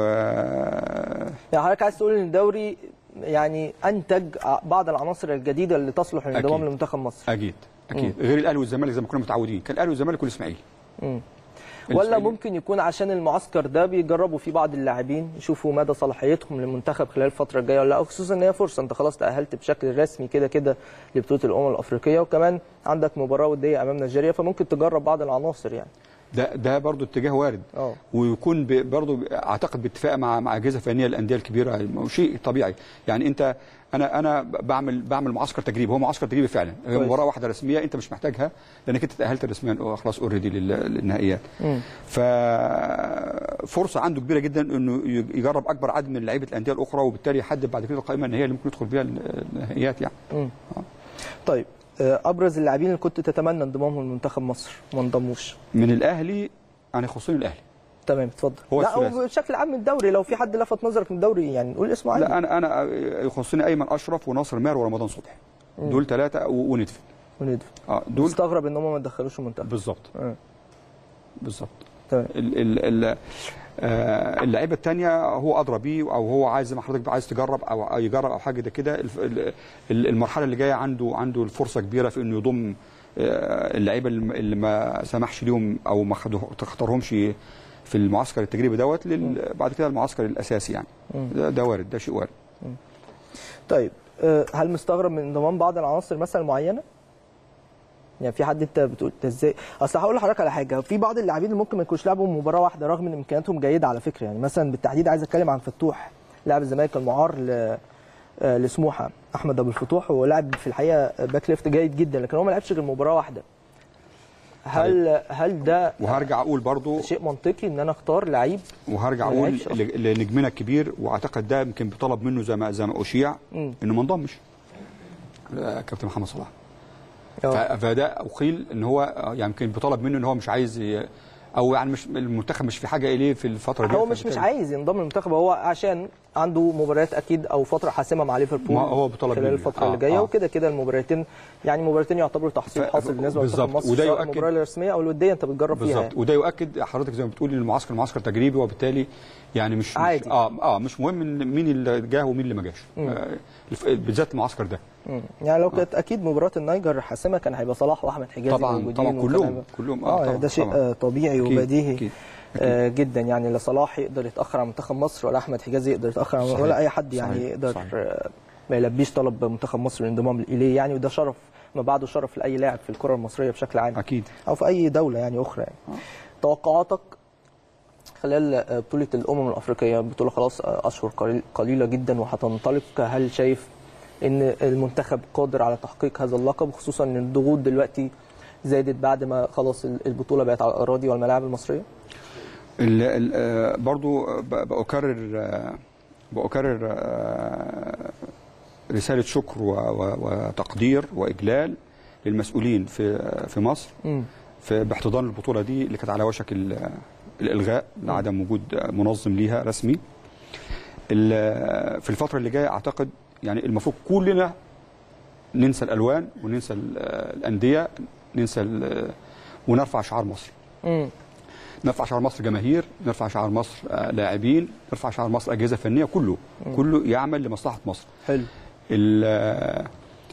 يعني حضرتك عايز تقول ان الدوري يعني انتج ع- بعض العناصر الجديده اللي تصلح للانضمام أكيد. لمنتخب مصر اكيد اكيد غير الاهلي والزمالك زي ما كنا متعودين كان الاهلي والزمالك والاسماعيلي مم. ولا الإسماعيلي. ممكن يكون عشان المعسكر ده بيجربوا فيه بعض اللاعبين يشوفوا مدى صلاحيتهم للمنتخب خلال الفتره الجايه ولا لا خصوصا ان هي فرصه انت خلاص تاهلت بشكل رسمي كده كده لبطوله الامم الافريقيه وكمان عندك مباراه وديه امام نيجيريا فممكن تجرب بعض العناصر يعني ده ده برضه اتجاه وارد اه ويكون ب- برضه ب- اعتقد باتفاق مع مع اجهزه فنيه للانديه الكبيره شيء طبيعي يعني انت انا انا بعمل بعمل معسكر تجريبي هو معسكر تجريبي فعلا هي كويس. مباراه واحده رسميه انت مش محتاجها لانك انت تاهلت رسميا خلاص اوريدي للنهائيات مم. ففرصه عنده كبيره جدا انه يجرب اكبر عدد من لعيبه الانديه الاخرى وبالتالي يحدد بعد كده القائمه النهائيه اللي ممكن يدخل بيها النهائيات يعني مم. طيب آه، ابرز اللاعبين اللي كنت تتمنى انضمامهم لمنتخب مصر ما انضموش من الاهلي انا يخصني الاهلي تمام اتفضل هو لا الثلاثي. هو بشكل عام من الدوري لو في حد لفت نظرك من الدوري يعني نقول اسمه عادي لا انا انا يخصني ايمن اشرف وناصر ماهر ورمضان صبحي دول ثلاثه وندفن وندفع اه دول مستغرب ان هم ما دخلوش المنتخب بالظبط آه، بالظبط تمام ال- ال- ال- آه، اللعيبه الثانيه هو ادرى بيه او هو عايز زي ما حضرتك عايز تجرب او أو يجرب او حاجه ده كده الف- ال- ال- المرحله اللي جايه عنده عنده الفرصه كبيره في انه يضم آه، اللعيبه اللي اللي ما سمحش ليهم او ما خدوه- تختارهمش في المعسكر التجريبي دوت لل- بعد كده المعسكر الاساسي يعني ده, ده وارد ده شيء وارد طيب آه، هل مستغرب من انضمام بعض العناصر مثلا معينه؟ يعني في حد انت بتقول ده ازاي؟ اصل هقول لحضرتك على حاجه في بعض اللاعبين اللي ممكن ما يكونوش لعبوا مباراه واحده رغم ان امكانياتهم جيده على فكره يعني مثلا بالتحديد عايز اتكلم عن فتوح لاعب الزمالك المعار ل آه، لسموحه احمد ابو الفتوح هو لاعب في الحقيقه باك ليفت جيد جدا لكن هو ما لعبش غير مباراه واحده هل هل ده وهرجع اقول برضو شيء منطقي ان انا اختار لعيب وهرجع ما اقول لعبش أصلاً. ل- لنجمنا الكبير واعتقد ده يمكن بطلب منه زي ما زي ما اشيع مم. انه ما انضمش آه، كابتن محمد صلاح أه. ف- فده اقيل ان هو آه، يعني يمكن بيطلب منه ان هو مش عايز ي- او يعني مش المنتخب مش في حاجه اليه في الفتره دي هو مش مش عايز ينضم للمنتخب هو عشان عنده مباريات اكيد او فتره حاسمه مع ليفربول ما هو بطلب خلال منه. الفتره آه، اللي جايه آه. وكده كده المباراتين يعني مباراتين يعتبروا تحصيل ف- حاصل بالنسبه لمنتخب بالظبط. مصر وده سواء يؤكد- المباراه الرسميه او الوديه انت بتجرب فيها بالظبط وده يؤكد حضرتك زي ما بتقولي ان المعسكر المعسكر تجريبي وبالتالي يعني مش عادي. مش اه اه مش مهم إن مين اللي جه ومين اللي ما جاش آه الف- بالذات المعسكر ده مم. يعني لو كانت اكيد مباراه النيجر حاسمه كان هيبقى صلاح واحد حجازي طبعاً، موجودين طبعاً، وكان كلهم- هيبقى- كلهم، آه، اه طبعاً، ده شيء طبعاً. آه، طبيعي أكيد، وبديهي أكيد، آه جدا يعني لا صلاح يقدر يتاخر عن منتخب مصر ولا احمد حجازي يقدر يتاخر عن صحيح، ولا اي حد يعني صحيح، يقدر صحيح. آه ما يلبيش طلب منتخب مصر الانضمام اليه يعني وده شرف ما بعده شرف لاي لاعب في الكره المصريه بشكل عام اكيد او في اي دوله يعني اخرى يعني. توقعاتك خلال آه، بطوله الامم الافريقيه بطوله خلاص آه، اشهر قليل- قليله جدا وهتنطلق هل شايف ان المنتخب قادر على تحقيق هذا اللقب خصوصا ان الضغوط دلوقتي زادت بعد ما خلاص البطوله بقت على الاراضي والملاعب المصريه ال- ال- آه، برضو ب- بأكرر آه، بأكرر آه، رسالة شكر و- و- وتقدير وإجلال للمسؤولين في في مصر امم في باحتضان البطولة دي اللي كانت على وشك ال- الإلغاء لعدم وجود منظم ليها رسمي ال- في الفترة اللي جاية أعتقد يعني المفروض كلنا ننسى الألوان وننسى ال- الأندية ننسى ال- ونرفع شعار مصر امم نرفع شعار مصر جماهير نرفع شعار مصر آه، لاعبين نرفع شعار مصر اجهزه فنيه كله كله يعمل لمصلحه مصر حلو ال- آه،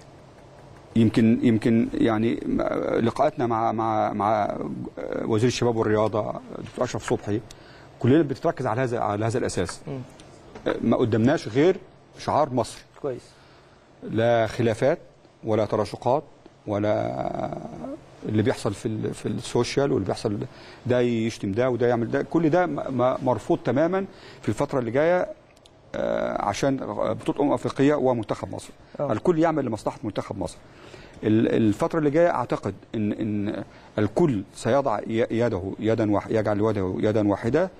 يمكن يمكن يعني م- لقاءاتنا مع مع مع آه، وزير الشباب والرياضه دكتور اشرف صبحي كلنا بتركز على هذا على هذا الاساس مم. آه، ما قدمناش غير شعار مصر كويس لا خلافات ولا تراشقات ولا اللي بيحصل في ال- في السوشيال واللي بيحصل ده يشتم ده وده يعمل ده كل ده م- م- مرفوض تماما في الفتره اللي جايه آه، عشان بطوله امم افريقيه ومنتخب مصر آه. الكل يعمل لمصلحه منتخب مصر ال- الفتره اللي جايه اعتقد ان ان الكل سيضع ي- يده يدا واح- يجعل يده يدا واحده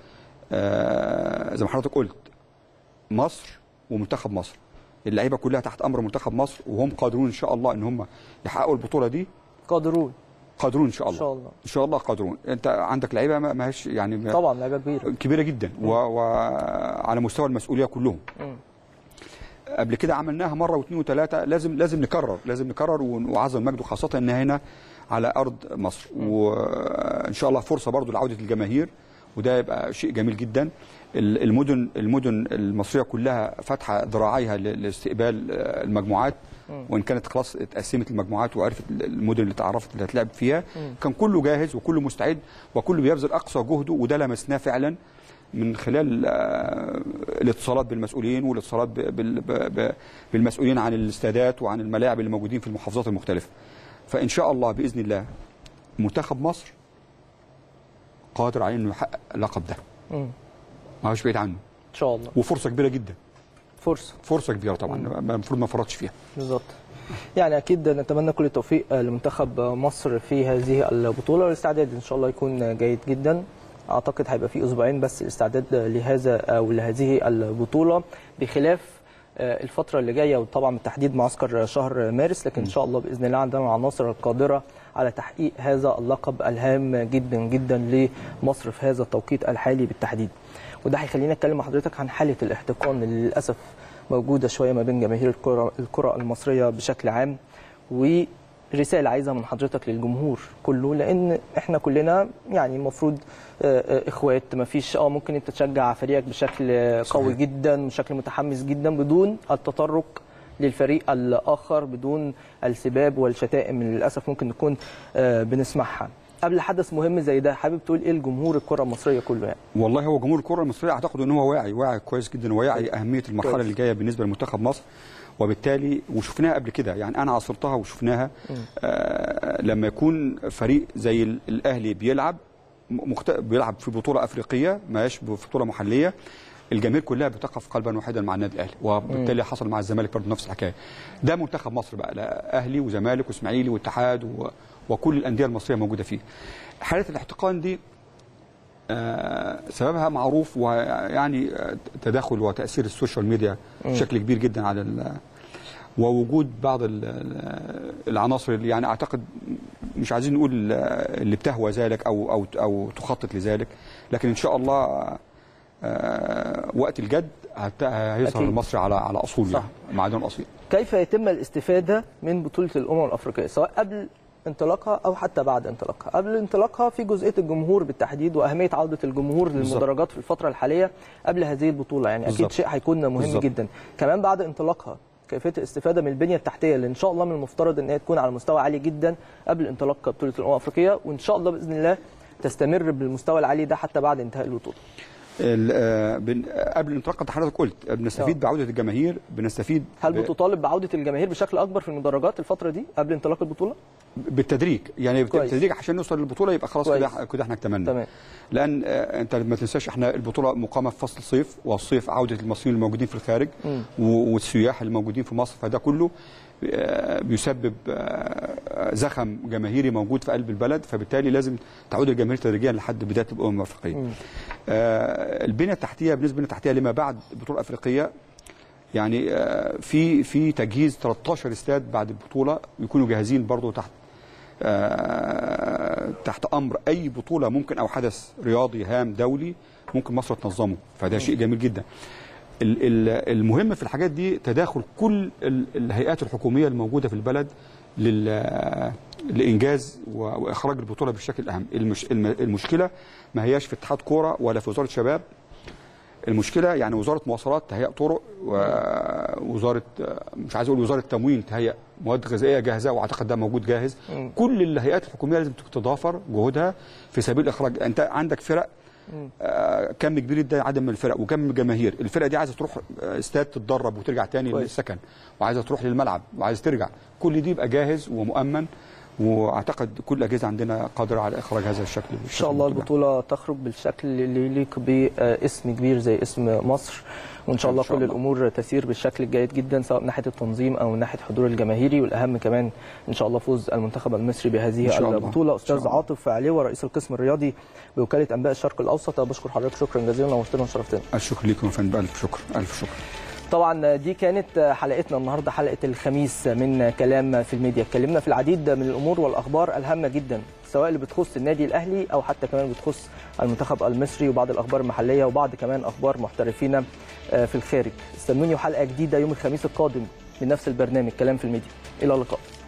آه، زي ما حضرتك قلت مصر ومنتخب مصر اللعيبه كلها تحت امر منتخب مصر وهم قادرون ان شاء الله ان هم يحققوا البطوله دي قادرون قادرون ان شاء الله ان شاء الله ان شاء الله قادرون انت عندك لعيبه ما ما هيش يعني ما- طبعا لعيبه كبيره كبيره جدا وعلى مستوى المسؤوليه كلهم مم. قبل كده عملناها مره واثنين وثلاثه لازم لازم نكرر لازم نكرر ون- وعظم مجده خاصه انها هنا على ارض مصر وان شاء الله فرصه برضو لعوده الجماهير وده يبقى شيء جميل جدا ال- المدن المدن المصريه كلها فاتحه ذراعيها ل- لاستقبال آه، المجموعات وان كانت خلاص اتقسمت المجموعات وعرفت المدن اللي اتعرفت اللي هتلعب فيها كان كله جاهز وكله مستعد وكله بيبذل اقصى جهده وده لمسناه فعلا من خلال آه، الاتصالات بالمسؤولين والاتصالات ب- بال- ب- ب- بالمسؤولين عن الاستادات وعن الملاعب اللي موجودين في المحافظات المختلفه. فان شاء الله باذن الله منتخب مصر قادر على انه يحقق اللقب ده مم. ما هوش بعيد عنه ان شاء الله وفرصه كبيره جدا فرصه فرصه كبيره طبعا ما- المفروض ما فرطش فيها بالظبط يعني اكيد نتمنى كل التوفيق آه، لمنتخب مصر في هذه البطوله والاستعداد ان شاء الله يكون جيد جدا اعتقد هيبقى في اسبوعين بس الاستعداد لهذا او لهذه البطوله بخلاف آه، الفتره اللي جايه وطبعا بالتحديد معسكر شهر مارس لكن ان شاء الله باذن الله عندنا العناصر القادره على تحقيق هذا اللقب الهام جدا جدا لمصر في هذا التوقيت الحالي بالتحديد وده هيخلينا نتكلم مع حضرتك عن حاله الاحتقان اللي للاسف موجوده شويه ما بين جماهير الكره الكره المصريه بشكل عام ورساله عايزها من حضرتك للجمهور كله لان احنا كلنا يعني المفروض آه، آه، اخوات ما فيش اه ممكن انت تشجع فريقك بشكل آه، قوي صحيح. جدا بشكل متحمس جدا بدون التطرق للفريق الاخر بدون السباب والشتائم اللي للاسف ممكن نكون آه، بنسمعها قبل حدث مهم زي ده حابب تقول ايه لجمهور الكره المصريه كله يعني والله هو جمهور الكره المصريه اعتقد ان هو واعي واعي كويس جدا ويعي اهميه المرحله كويس. اللي جايه بالنسبه لمنتخب مصر وبالتالي وشفناها قبل كده يعني انا عاصرتها وشفناها آه لما يكون فريق زي ال- الاهلي بيلعب مخت... بيلعب في بطوله افريقيه ما هيش بطوله محليه الجماهير كلها بتقف قلبا واحدا مع النادي الاهلي وبالتالي حصل مع الزمالك برضه نفس الحكايه ده منتخب مصر بقى لا اهلي وزمالك واسماعيلي واتحاد و... وكل الانديه المصريه موجوده فيه حاله الاحتقان دي آه، سببها معروف ويعني آه، تداخل وتاثير السوشيال ميديا بشكل كبير جدا على ال- ووجود بعض ال- ال- العناصر اللي يعني اعتقد مش عايزين نقول اللي بتهوى ذلك او او او تخطط لذلك لكن ان شاء الله آه، وقت الجد هت- هيظهر أكيد. المصري على على اصول صح. يعني معدن اصيل كيف يتم الاستفاده من بطوله الامم الافريقيه سواء قبل انطلاقها او حتى بعد انطلاقها قبل انطلاقها في جزئيه الجمهور بالتحديد واهميه عوده الجمهور للمدرجات في الفتره الحاليه قبل هذه البطوله يعني اكيد بالظبط. شيء هيكون مهم بالظبط. جدا كمان بعد انطلاقها كيفيه الاستفاده من البنيه التحتيه اللي ان شاء الله من المفترض ان هي تكون على مستوى عالي جدا قبل انطلاق بطوله الامم الافريقيه وان شاء الله باذن الله تستمر بالمستوى العالي ده حتى بعد انتهاء البطوله ال- آه، بن- آه، قبل الانطلاق انت حضرتك قلت بنستفيد آه. بعوده الجماهير بنستفيد هل ب- بتطالب بعوده الجماهير بشكل اكبر في المدرجات الفتره دي قبل انطلاق البطوله بالتدريج يعني كويس. بالتدريج عشان نوصل للبطوله يبقى خلاص كويس. كده كده احنا اكتملنا تمام لان آه، انت ما تنساش احنا البطوله مقامه في فصل الصيف والصيف عوده المصريين الموجودين في الخارج مم. و- والسياح الموجودين في مصر فده كله آه، بيسبب آه، زخم جماهيري موجود في قلب البلد فبالتالي لازم تعود الجماهير تدريجيا لحد بدايه الامم الافريقيه. مم. آه، البنيه التحتيه بالنسبه للبنيه التحتيه لما بعد البطوله الافريقيه يعني آه، في في تجهيز 13 استاد بعد البطوله يكونوا جاهزين برضو تحت آه، تحت امر اي بطوله ممكن او حدث رياضي هام دولي ممكن مصر تنظمه فده شيء جميل جدا ال- ال- المهم في الحاجات دي تداخل كل ال- الهيئات الحكوميه الموجوده في البلد لل- لانجاز و- واخراج البطوله بالشكل الاهم المش الم- المشكله ما هياش في اتحاد كوره ولا في وزاره شباب المشكله يعني وزاره مواصلات تهيئ طرق ووزاره مش عايز اقول وزاره تموين تهيئ مواد غذائيه جاهزه واعتقد ده موجود جاهز مم. كل الهيئات الحكوميه لازم تتضافر جهودها في سبيل اخراج انت عندك فرق آه، كم كبير جدا عدد من الفرق وكم جماهير الفرقه دي عايزه تروح آه، استاد تتدرب وترجع تاني كويس. للسكن وعايزه تروح للملعب وعايزه ترجع كل دي يبقى جاهز ومؤمن واعتقد كل الاجهزه عندنا قادره على اخراج هذا الشكل ان شاء الله البطوله تخرج بالشكل اللي يليق باسم كبير زي اسم مصر وان شاء إن الله شاء كل الله. الامور تسير بالشكل الجيد جدا سواء من ناحيه التنظيم او من ناحيه الحضور الجماهيري والاهم كمان ان شاء الله فوز المنتخب المصري بهذه إن شاء الله. البطوله إن شاء استاذ الله. عاطف عليوه رئيس القسم الرياضي بوكاله انباء الشرق الاوسط بشكر حضرتك شكرا جزيلا نورتنا وشرفتنا الشكر لكم يا فندم الف شكر الف شكر طبعا دي كانت حلقتنا النهارده حلقه الخميس من كلام في الميديا اتكلمنا في العديد من الامور والاخبار الهامه جدا سواء اللي بتخص النادي الاهلي او حتى كمان بتخص المنتخب المصري وبعض الاخبار المحليه وبعض كمان اخبار محترفين في الخارج استنوني حلقه جديده يوم الخميس القادم من نفس البرنامج كلام في الميديا الى اللقاء